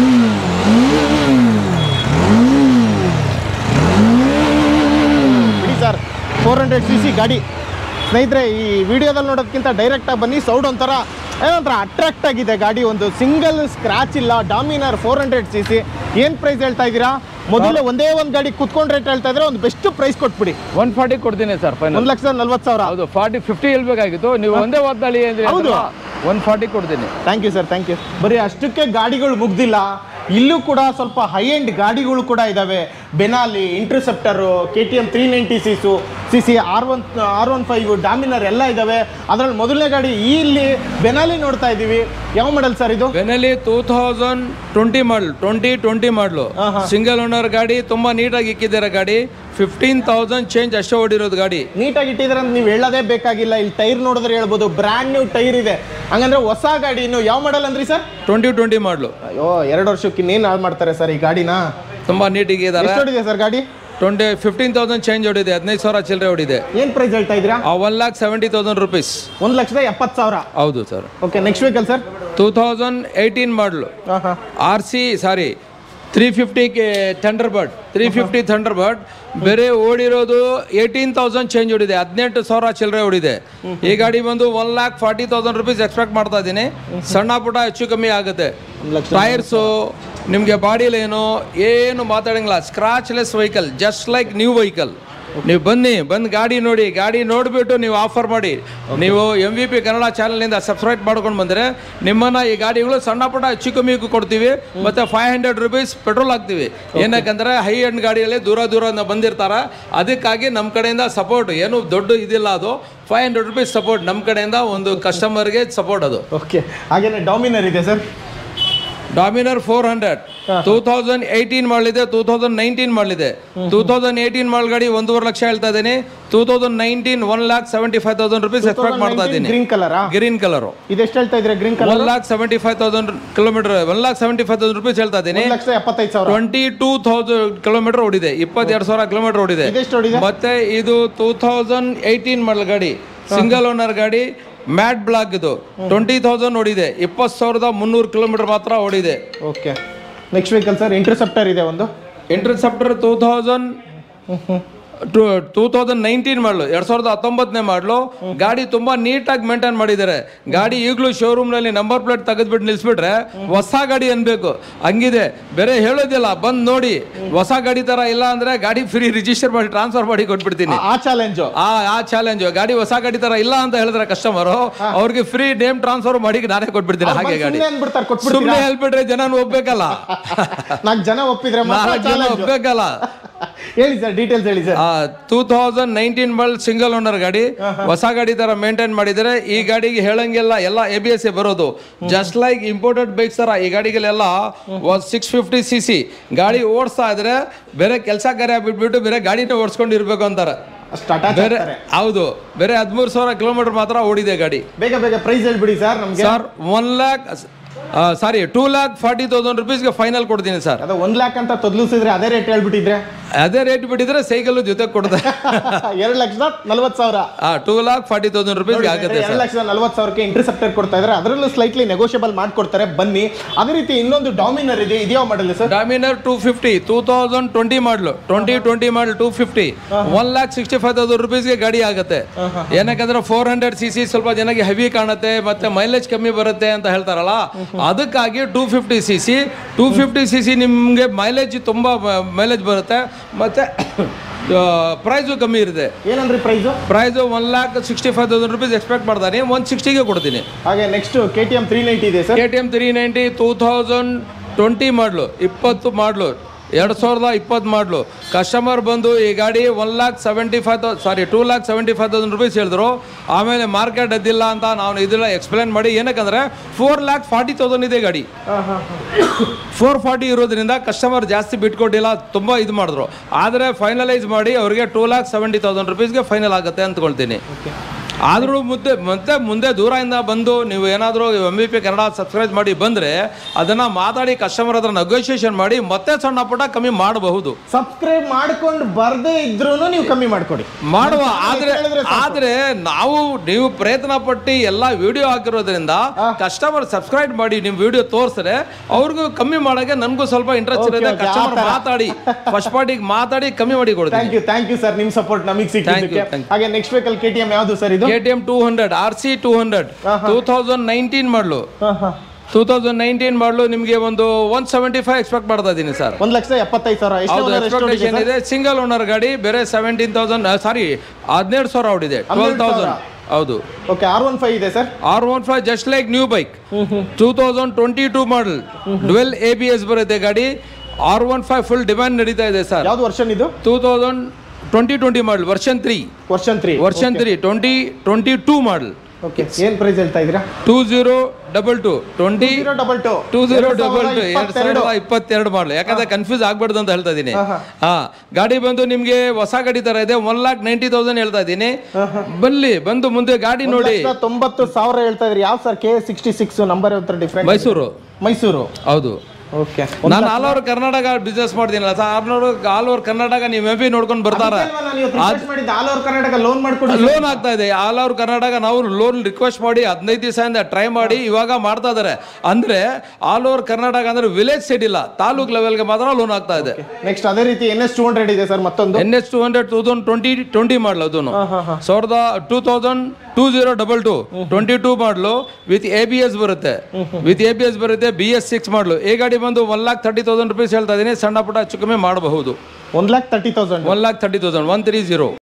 ಬಿಡಿ sir four hundred C C ಗಾಡಿ ಸ್ನೇಹಿತರೆ ಈ ವಿಡಿಯೋದಲ್ಲಿ ನೋಡೋದಕ್ಕಿಂತ ಡೈರೆಕ್ಟಾಗಿ ಬನ್ನಿ ಸೌಂಡ್ ಒಂಥರ ಏನೋ ಒಂಥರ ಅಟ್ರಾಕ್ಟ್ ಆಗಿದೆ ಗಾಡಿ ಒಂದು ಸಿಂಗಲ್ ಸ್ಕ್ರಾಚ್ ಇಲ್ಲ Dominar four hundred C C ಏನು ಪ್ರೈಸ್ ಹೇಳ್ತಾ ಇದ್ದೀರಾ ಮೊದಲೇ ಒಂದೇ ಒಂದು ಗಾಡಿ ಕುತ್ಕೊಂಡು ರೇಟ್ ಹೇಳ್ತಾ ಇದ್ರೆ ಒಂದು ಬೆಸ್ಟ್ ಪ್ರೈಸ್ ಕೊಟ್ಬಿಡಿ ಒನ್ ಫಾರ್ಟಿ ಕೊಡ್ತೀನಿ ಸರ್ ಫೈನಲ್ ಒಂದು ಲಕ್ಷದ ನಲ್ವತ್ತು ಸಾವಿರ ಹೌದು ಫಾರ್ಟಿ ಫಿಫ್ಟಿ ಹೇಳ್ಬೇಕಾಗಿತ್ತು ನೀವು ಒಂದೇ ಒದ್ದಾಳಿ ಅಂದ್ರೆ ಹೌದು. ಒನ್ ಫಾರ್ಟಿ ಕೊಡ್ತೀನಿ thank you sir thank you ಬರೀ ಅಷ್ಟಕ್ಕೆ ಗಾಡಿಗಳು ಮುಗ್ದಿಲ್ಲ ಇಲ್ಲೂ ಕೂಡ ಸ್ವಲ್ಪ ಹೈ ಎಂಡ್ ಗಾಡಿಗಳು ಕೂಡ ಇದ್ದಾವೆ Benelli Interceptor K T M three ninety ಸಿಸು C C R one R one five Dominar ಎಲ್ಲ ಇದ್ದಾವೆ ಅದರಲ್ಲಿ ಮೊದಲನೇ ಗಾಡಿ ಈ ಇಲ್ಲಿ ಬೆನಾಲಿ ನೋಡ್ತಾ ಇದ್ದೀವಿ ಯಾವ ಮಾಡಲ್ ಸರ್ ಇದು Benelli two thousand twenty model twenty twenty model single owner ಗಾಡಿ ತುಂಬಾ ನೀಟಾಗಿ ಇಕ್ಕಿದ್ದಾರೆ ಗಾಡಿ ಫಿಫ್ಟೀನ್ ತೌಸಂಡ್ ಚೇಂಜ್ ಅಷ್ಟೇ ಓಡಿರೋದು ಗಾಡಿ ನೀಟಾಗಿ ಇಟ್ಟಿದ್ರೆ ಅಂತ ನೀವು ಹೇಳೋದೇ ಬೇಕಾಗಿಲ್ಲ ಇಲ್ಲಿ ಟೈರ್ ನೋಡಿದ್ರೆ ಹೇಳ್ಬೋದು ಬ್ರ್ಯಾಂಡ್ ನ್ಯೂ ಟೈರ್ ಇದೆ ಹಂಗಂದ್ರೆ ಹೊಸ ಗಾಡಿ ಇನ್ನು ಯಾವ ಮಾಡಲ್ ಅಂದ್ರಿ ಸರ್ ಟ್ವೆಂಟಿ ಟ್ವೆಂಟಿ ಮಾಡಲು ಅಯ್ಯೋ ಎರಡು ವರ್ಷಕ್ಕೆ ಇನ್ನೇನು ಹಾಳು ಮಾಡ್ತಾರೆ ಸರ್ ಈ ಗಾಡಿನ ತುಂಬಾ ನೀಟಿಗೆ ಇದ್ದಾರೆ ಎಷ್ಟು ಹೊಡಿದೆ ಸರ್ ಗಾಡಿ ಟ್ವೆಂಟಿ ಫಿಫ್ಟೀನ್ ತೌಸಂಡ್ ಚೇಂಜ್ ಹೊಡಿದೆ ಹದಿನೈದು ಸಾವಿರ ಚಿಲ್ಲರೆ ಹೊಡಿದೆ ಏನು ಪ್ರೈಸ್ ಹೇಳ್ತಾ ಇದ್ದೀರಾ ಆ one lakh seventy thousand rupees ಒಂದು ಲಕ್ಷದ ಎಪ್ಪತ್ತು ಸಾವಿರ ಹೌದು sir okay next vehicle sir two thousand eighteen model ಹಾಂ ಹಾಂ R C sorry three fifty Thunderbird three fifty Thunderbird ಬೇರೆ ಓಡಿರೋದು ಏಯ್ಟೀನ್ ತೌಸಂಡ್ ಚೇಂಜ್ ಹೊಡಿದೆ ಹದಿನೆಂಟು ಸಾವಿರ ಚಿಲ್ಲರೆ ಹೊಡಿದೆ ಈ ಗಾಡಿ ಬಂದು one lakh forty thousand rupees expect ಮಾಡ್ತಾ ಇದ್ದೀನಿ ಸಣ್ಣ ಪುಟ್ಟ ಹೆಚ್ಚು ಕಮ್ಮಿ ಆಗುತ್ತೆ ಒಂದು ಲಕ್ಷ ಟೈರ್ಸು ನಿಮಗೆ ಬಾಡಿಲೇನು ಏನು ಮಾತಾಡಂಗಿಲ್ಲ scratch less vehicle just like new vehicle ನೀವು ಬನ್ನಿ ಬಂದು ಗಾಡಿ ನೋಡಿ ಗಾಡಿ ನೋಡಿಬಿಟ್ಟು ನೀವು ಆಫರ್ ಮಾಡಿ ನೀವು ಎಮ್ ವಿ ಪಿ ಕನ್ನಡ ಚಾನಲ್ನಿಂದ ಸಬ್ಸ್ಕ್ರೈಬ್ ಮಾಡ್ಕೊಂಡು ಬಂದರೆ ನಿಮ್ಮನ್ನು ಈ ಗಾಡಿಗಳು ಸಣ್ಣ ಪುಟ್ಟ ಹೆಚ್ಚು ಕಮ್ಮಿ ಕೊಡ್ತೀವಿ ಮತ್ತು ಫೈವ್ ಹಂಡ್ರೆಡ್ ರುಪೀಸ್ ಪೆಟ್ರೋಲ್ ಹಾಕ್ತೀವಿ ಏನಕ್ಕಂದ್ರೆ ಹೈ ಎಂಡ್ ಗಾಡಿಯಲ್ಲಿ ದೂರ ದೂರ ಬಂದಿರ್ತಾರೆ ಅದಕ್ಕಾಗಿ ನಮ್ಮ ಕಡೆಯಿಂದ ಸಪೋರ್ಟ್ ಏನು ದೊಡ್ಡ ಇದಿಲ್ಲ ಅದು ಫೈವ್ ಹಂಡ್ರೆಡ್ ರುಪೀಸ್ ಸಪೋರ್ಟ್ ನಮ್ಮ ಕಡೆಯಿಂದ ಒಂದು ಕಸ್ಟಮರ್ಗೆ ಸಪೋರ್ಟ್ ಅದು ಓಕೆ ಹಾಗೇನೆ ಡಾಮಿನರ್ ಇದೆ sir Dominar four hundred two thousand eighteen ಮಾಡಲಿದೆ ಟೂ ತೌಸಂಡ್ ನೈನ್ಟೀನ್ ಮಾಡಲಿದೆ ಟೂ ತೌಸಂಡ್ ಏಯ್ಟೀನ್ ಮಾಡಲ್ ಗಾಡಿ ಒಂದೂವರೆ ಲಕ್ಷ ಹೇಳ್ತಾ ಇದ್ದೀನಿ two thousand nineteen one lakh seventy five thousand rupees expect ಮಾಡ್ತಾ ಇದ್ದೀನಿ ಗ್ರೀನ್ ಕಲರಾ ಗ್ರೀನ್ ಕಲರು ಇದೆಷ್ಟು ಹೇಳ್ತಾ ಇದ್ರೆ green one colour lakh seventy five thousand kilometre one lakh seventy five thousand rupees ಹೇಳ್ತಾ ಇದ್ದೀನಿ ಒಂದು ಲಕ್ಷದ ಎಪ್ಪತ್ತೈದು ಸಾವಿರ ಟ್ವೆಂಟಿ ಟೂ ತೌಸಂಡ್ ಕಿಲೋಮೀಟರ್ ಓಡಿದೆ ಇಪ್ಪತ್ತೆರಡು ಸಾವಿರ ಕಿಲೋಮೀಟರ್ ಓಡಿದೆ ಇದೆಷ್ಟು ಹೊಡಿದೆ ಮತ್ತೆ ಇದು ಟೂ ತೌಸಂಡ್ ಏಯ್ಟೀನ್ ಮಾಡಲ್ ಗಾಡಿ ಸಿಂಗಲ್ ಓನರ್ ಗಾಡಿ ಮ್ಯಾಟ್ ಬ್ಲಾಕ್ ಇದು ಟ್ವೆಂಟಿ ತೌಸಂಡ್ ಓಡಿದೆ ಇಪ್ಪತ್ತು ಸಾವಿರದ ಮುನ್ನೂರು ಕಿಲೋಮೀಟರ್ ಮಾತ್ರ ಓಡಿದೆ okay next vehicle sir Interceptor ಇದೆ ಒಂದು Interceptor two thousand two two thousand nineteen model ಎರಡು ಸಾವಿರದ ಹತ್ತೊಂಬತ್ತನೇ ಮಾಡಲು ಗಾಡಿ ತುಂಬಾ ನೀಟಾಗಿ ಮೇಂಟೈನ್ ಮಾಡಿದ್ದಾರೆ ಗಾಡಿ ಈಗಲೂ ಶೋರೂಮ್ನಲ್ಲಿ ನಂಬರ್ ಪ್ಲೇಟ್ ತೆಗೆದ್ಬಿಟ್ಟು ನಿಲ್ಸ್ಬಿಟ್ರೆ ಹೊಸ ಗಾಡಿ ಅನ್ಬೇಕು ಹಂಗಿದೆ ಬೇರೆ ಹೇಳೋದಿಲ್ಲ ಬಂದು ನೋಡಿ ಹೊಸ ಗಾಡಿ ತರ ಇಲ್ಲ ಅಂದ್ರೆ ಗಾಡಿ ಫ್ರೀ ರಿಜಿಸ್ಟರ್ ಮಾಡಿ ಟ್ರಾನ್ಸ್ಫರ್ ಮಾಡಿ ಕೊಟ್ಬಿಡ್ತೀನಿ ಆ ಚಾಲೆಂಜು ಆ ಆ ಚಾಲೆಂಜ್ ಗಾಡಿ ಹೊಸ ಗಾಡಿ ತರ ಇಲ್ಲ ಅಂತ ಹೇಳಿದ್ರೆ ಕಸ್ಟಮರು ಅವ್ರಿಗೆ ಫ್ರೀ ನೇಮ್ ಟ್ರಾನ್ಸ್ಫರ್ ಮಾಡಿ ನಾನೇ ಕೊಟ್ಬಿಡ್ತೀನಿ ಹಾಗೆ ಗಾಡಿ ಸುಮ್ಮನೆ ಅಂದ್ಬಿಡ್ತಾರೆ ಕೊಟ್ಬಿಡ್ತೀರಾ ಸುಮ್ಮನೆ ಹೇಳ್ಬಿಟ್ರೆ ಜನ ಒಪ್ಬೇಕಲ್ಲ ನಾಲ್ಕು ಜನ ಒಪ್ಪಿದ್ರೆ ಮಾತ್ರ ನಾಲ್ಕು ಜನ challenge. ಒಪ್ಬೇಕಲ್ಲ ಹೇಳಿ ಸರ್ ಡೀಟೇಲ್ಸ್ ಹೇಳಿ ಸರ್ ಟೂ ತೌಸಂಡ್ ನೈನ್ಟೀನ್ ಬಲ್ ಸಿಂಗಲ್ ಓನರ್ ಗಾಡಿ ಹೊಸ ಗಾಡಿ ತರ ಮೇಂಟೈನ್ ಮಾಡಿದರೆ ಈ ಗಾಡಿಗೆ ಹೇಳಂಗಿಲ್ಲ ಎಲ್ಲ ಎ ಬಿ ಎಸ್ ಬರೋದು ಜಸ್ಟ್ ಲೈಕ್ ಇಂಪೋರ್ಟೆಡ್ ಬೈಕ್ಸ್ ತರ ಈ ಗಾಡಿಗಳೆಲ್ಲ ಸಿಕ್ಸ್ ಫಿಫ್ಟಿ ಸಿ ಸಿ ಗಾಡಿ ಓಡಿಸ್ತಾ ಇದ್ರೆ ಬೇರೆ ಕೆಲಸ ಕಾರ್ಯ ಬಿಟ್ಬಿಟ್ಟು ಬೇರೆ ಗಾಡಿನ ಓಡಿಸ್ಕೊಂಡು ಇರ್ಬೇಕು ಅಂತಾರೆ ಅಷ್ಟು ಅಟ್ಯಾಚ್ ಬೇರೆ ಆಗ್ತಾರೆ ಹೌದು ಬೇರೆ ಹದಿಮೂರು ಸಾವಿರ ಕಿಲೋಮೀಟರ್ ಮಾತ್ರ ಓಡಿದೆ ಗಾಡಿ ಬೇಗ ಬೇಗ ಪ್ರೈಸ್ ಹೇಳ್ಬಿಡಿ ಸರ್ ನಮ್ಗೆ sir one lakh sorry two lakh forty thousand ರುಪೀಸ್ಗೆ ಫೈನಲ್ ಕೊಡ್ತೀನಿ ಸರ್ ಅದೇ ಒಂದ್ ಲ್ಯಾಕ್ ಅಂತ ತೊದ್ಲಿಸಿದ್ರೆ ಅದೇ ರೇಟ್ ಹೇಳ್ಬಿಟ್ಟಿದ್ರೆ ಅದೇ ರೇಟ್ ಬಿಟ್ಟಿದ್ರೆ ಸೈಕಲ್ ಜೊತೆ ಕೊಡ್ತಾರೆ ಎರಡು ಲಕ್ಷದ ನಲ್ವತ್ತು ಸಾವಿರ ಟೂ ಲ್ಯಾಕ್ ಫಾರ್ಟಿ ತೌಸಂಡ್ ರುಪೀಸ್ಗೆ ಆಗುತ್ತೆ ಎರಡು ಲಕ್ಷದ ನಲ್ವತ್ತು ಸಾವಿರಕ್ಕೆ ಇಂಟರ್ಸೆಪ್ಟರ್ ಕೊಡ್ತಾ ಇದ್ದಾರೆ ಅದರಲ್ಲೂ ಸ್ಲೈಟ್ಲಿ ನೆಗೋಷಿಯಬಲ್ ಮಾಡ್ಕೊಡ್ತಾರೆ ಬನ್ನಿ ಅದೇ ರೀತಿ ಇನ್ನೊಂದು ಡಾಮಿನರ್ ಇದೆ ಇದ್ಯಾವ ಮಾಡಲ್ sir Dominar two fifty two thousand twenty model twenty twenty model two fifty one lakh sixty five thousand ರುಪೀಸ್ಗೆ ಗಾಡಿ ಆಗುತ್ತೆ ಏನಕ್ಕಂದ್ರೆ ಫೋರ್ ಹಂಡ್ರೆಡ್ ಸಿ ಸಿ ಸ್ವಲ್ಪ ಜನಕ್ಕೆ ಹೆವಿ ಕಾಣುತ್ತೆ ಮತ್ತೆ ಮೈಲೇಜ್ ಕಮ್ಮಿ ಬರುತ್ತೆ ಅಂತ ಹೇಳ್ತಾರಲ್ಲ ಅದಕ್ಕಾಗಿ two fifty C C two fifty C C ನಿಮಗೆ ಮೈಲೇಜ್ ತುಂಬ ಮೈಲೇಜ್ ಬರುತ್ತೆ ಮತ್ತೆ ಪ್ರೈಸು ಕಮ್ಮಿ ಇರುತ್ತೆ ಏನಂದ್ರಿ price price one lakh sixty five thousand rupees expect ಮಾಡ್ತಾನೆ ಒನ್ ಸಿಕ್ಸ್ಟಿಗೆ ಕೊಡ್ತೀನಿ ಹಾಗೆ next K T M three ninety ಇದೆ sir K T M three ninety two thousand twenty model ಇಪ್ಪತ್ತು ಮಾಡಲು ಎರಡು ಸಾವಿರದ ಇಪ್ಪತ್ತು ಮಾಡಲು ಕಸ್ಟಮರ್ ಬಂದು ಈ ಗಾಡಿ one lakh seventy five thou sorry two lakh seventy five thousand rupees ಹೇಳಿದ್ರು ಆಮೇಲೆ ಮಾರ್ಕೆಟ್ ಎದ್ದಿಲ್ಲ ಅಂತ ನಾವು ಇದೆಲ್ಲ ಎಕ್ಸ್ಪ್ಲೇನ್ ಮಾಡಿ ಏನಕ್ಕಂದ್ರೆ ಫೋರ್ ಲ್ಯಾಕ್ ಫಾರ್ಟಿ ತೌಸಂಡ್ ಇದೆ ಗಾಡಿ ಫೋರ್ ಫಾರ್ಟಿ ಇರೋದ್ರಿಂದ ಕಸ್ಟಮರ್ ಜಾಸ್ತಿ ಬಿಟ್ಕೊಟ್ಟಿಲ್ಲ ತುಂಬ ಇದು ಮಾಡಿದ್ರು ಆದರೆ ಫೈನಲೈಸ್ ಮಾಡಿ ಅವರಿಗೆ ಟೂ ಲ್ಯಾಕ್ ಸೆವೆಂಟಿ ತೌಸಂಡ್ ರುಪೀಸ್ಗೆ ಫೈನಲ್ ಆಗುತ್ತೆ ಅಂದ್ಕೊಳ್ತೀನಿ ಆದರೂ ಮುದ್ದೆ ಮತ್ತೆ ಮುಂದೆ ದೂರದಿಂದ ಬಂದು ನೀವು ಏನಾದರೂ M B P Kannada subscribe ಮಾಡಿ ಬಂದರೆ ಅದನ್ನು ಮಾತಾಡಿ ಕಸ್ಟಮರ್ ಹತ್ರ ನೆಗೋಷಿಯೇಷನ್ ಮಾಡಿ ಮತ್ತೆ ಸಣ್ಣ ಪುಟ್ಟ ಕಮ್ಮಿ ಮಾಡಬಹುದು ಸಬ್ಸ್ಕ್ರೈಬ್ ಮಾಡ್ಕೊಂಡು ಬರ್ದೇ ಇದ್ರೂ ನೀವು ಕಮ್ಮಿ ಮಾಡ್ಕೊಡಿ ಮಾಡುವ ಆದ್ರೆ ಹೇಳಿದ್ರೆ ಸಾಕು. ಆದ್ರೆ ನಾವು ನೀವು ಪ್ರಯತ್ನ ಪಟ್ಟು ಎಲ್ಲ ವಿಡಿಯೋ ಹಾಕಿರೋದ್ರಿಂದ ಕಸ್ಟಮರ್ ಸಬ್ಸ್ಕ್ರೈಬ್ ಮಾಡಿ ನೀವು ವಿಡಿಯೋ ತೋರಿಸಿದ್ರೆ ಅವ್ರಿಗೂ ಕಮ್ಮಿ ಮಾಡಕ್ಕೆ ನನಗೂ ಸ್ವಲ್ಪ ಇಂಟ್ರೆಸ್ಟ್ Okay, ಇರುತ್ತೆ okay, ಆ ಕಸ್ಟಮರ್ ಥರ. ಮಾತಾಡಿ ಫಸ್ಟ್ ಪಾರ್ಟಿಗೆ ಮಾತಾಡಿ ಕಮ್ಮಿ ಮಾಡಿ ಕೊಡ್ತೀನಿ thank you thank you sir ನಿಮ್ ಸಪೋರ್ಟ್ ನಮಗೆ Thank you, ಸಿಕ್ಕಿದ್ದಕ್ಕೆ thank you. ಹಾಗೆ next vehicle K T M ಯಾವುದು ಸರ್ ಇದು K T M two hundred R C two hundred two thousand nineteen model two thousand nineteen model ನಿಮಗೆ ಒಂದು one seventy five expect ಮಾಡ್ತಾ ಇದ್ದೀನಿ sir ಒಂದ್ ಲಕ್ಷದ ಎಪ್ಪತ್ತೈದು ಸಾವಿರ ಎಷ್ಟು ಹೌದು owner, ಎಷ್ಟು ಹೊಡಿದೆ ಎಕ್ಸ್ಪೆಕ್ಟೇಷನ್ sir? ಇದೆ ಸಿಂಗಲ್ ಓನರ್ ಗಾಡಿ ಬೇರೆ ಸೆವೆಂಟೀನ್ ತೌಸಂಡ್ ಸಾರಿ ಹದಿನೇಳು ಸಾವಿರ ಹೊಡಿದೆ ಟ್ವೆಲ್ ತೌಸಂಡ್ ಹೌದು ಓಕೆ ಆರ್ ಒನ್ ಫೈವ್ ಇದೆ sir R one five just like new bike two thousand twenty two model dual A B S ಬರುತ್ತೆ ಗಾಡಿ R one five full demand ನಡೀತಾ ಇದೆ sir ಯಾವ್ದು ವರ್ಷನ್ ಇದು two thousand twenty twenty model version three version three version three twenty twenty two ಮಾಡಲ್ okay ಏನ್ price ಹೇಳ್ತಾ ಇದ್ದೀರಾ two zero double two twenty zero double two two zero double two ಎರಡ್ ಸಾವಿರದ ಇಪ್ಪತ್ತೆರಡು ಮಾಡಲ್ ಯಾಕಂದ್ರೆ ಕನ್ಫ್ಯೂಸ್ ಆಗ್ಬಾರ್ದು ಅಂತ ಹೇಳ್ತಾ ಇದ್ದೀನಿ ಹಾ ಗಾಡಿ ಬಂದು ನಿಮ್ಗೆ ಹೊಸ ಗಾಡಿ ತರ ಇದೆ ಒನ್ ಲಾಕ್ ನೈಂಟಿ ತೌಸಂಡ್ ಹೇಳ್ತಾ ಇದ್ದೀನಿ ಬನ್ನಿ ಬಂದು ಮುಂದೆ ಗಾಡಿ ನೋಡಿ ತೊಂಬತ್ತು ಸಾವಿರ ಹೇಳ್ತಾ ಇದ್ರಿ ಯಾವ sir K sixty six number ಯಾವ ಡಿಫ್ರೆಂಟ್ ಮೈಸೂರು ಮೈಸೂರು ಹೌದು ಓಕೆ ನಾನು ಆಲ್ ಓವರ್ ಕರ್ನಾಟಕ ಬಿಸ್ನೆಸ್ ಮಾಡ್ತೀನಲ್ಲ ಸರ್ ಆರ್ನೂರು ಆಲ್ ಓವರ್ ಕರ್ನಾಟಕ ನೀವು ಎಂ ಪಿ ನೋಡ್ಕೊಂಡು ಬರ್ತಾರ ಮಾಡಿದ್ದು ಆಲ್ ಓವರ್ ಕರ್ನಾಟಕ ಲೋನ್ ಮಾಡ್ಕೊಡಿ ಲೋನ್ ಆಗ್ತಾ ಇದೆ ಆಲ್ ಓವರ್ ಕರ್ನಾಟಕ ನಾವು ಲೋನ್ ರಿಕ್ವೆಸ್ಟ್ ಮಾಡಿ ಹದಿನೈದು ದಿವಸದಿಂದ ಟ್ರೈ ಮಾಡಿ ಇವಾಗ ಮಾಡ್ತಾ ಇದಾರೆ ಅಂದ್ರೆ ಆಲ್ ಓವರ್ ಕರ್ನಾಟಕ ಅಂದ್ರೆ ವಿಲೇಜ್ ಸೈಡ್ ಇಲ್ಲ ತಾಲೂಕ್ ಲೆವೆಲ್ಗೆ ಮಾತ್ರ ಲೋನ್ ಆಗ್ತಾ ಇದೆ ನೆಕ್ಸ್ಟ್ ಅದೇ ರೀತಿ ಎನ್ ಎಸ್ ಟೂ ಹಂಡ್ರೆಡ್ ಇದೆ ಸರ್ ಮತ್ತೊಂದು N S two hundred two thousand twenty twenty model ಅದನ್ನು ಸಾವಿರದ two thousand two zero double two twenty two model with A B S ಬರುತ್ತೆ ವಿತ್ ಎ ಬಿ ಎಸ್ ಬರುತ್ತೆ B S six model ಈ ಗಾಡಿ ಬಂದು one lakh thirty thousand rupees ಹೇಳ್ತಾ ಇದ್ದೀನಿ ಸಣ್ಣ ಪುಟ್ಟ ಹೆಚ್ಚು ಕಮ್ಮಿ ಮಾಡಬಹುದು one lakh thirty thousand one lakh thirty thousand one three zero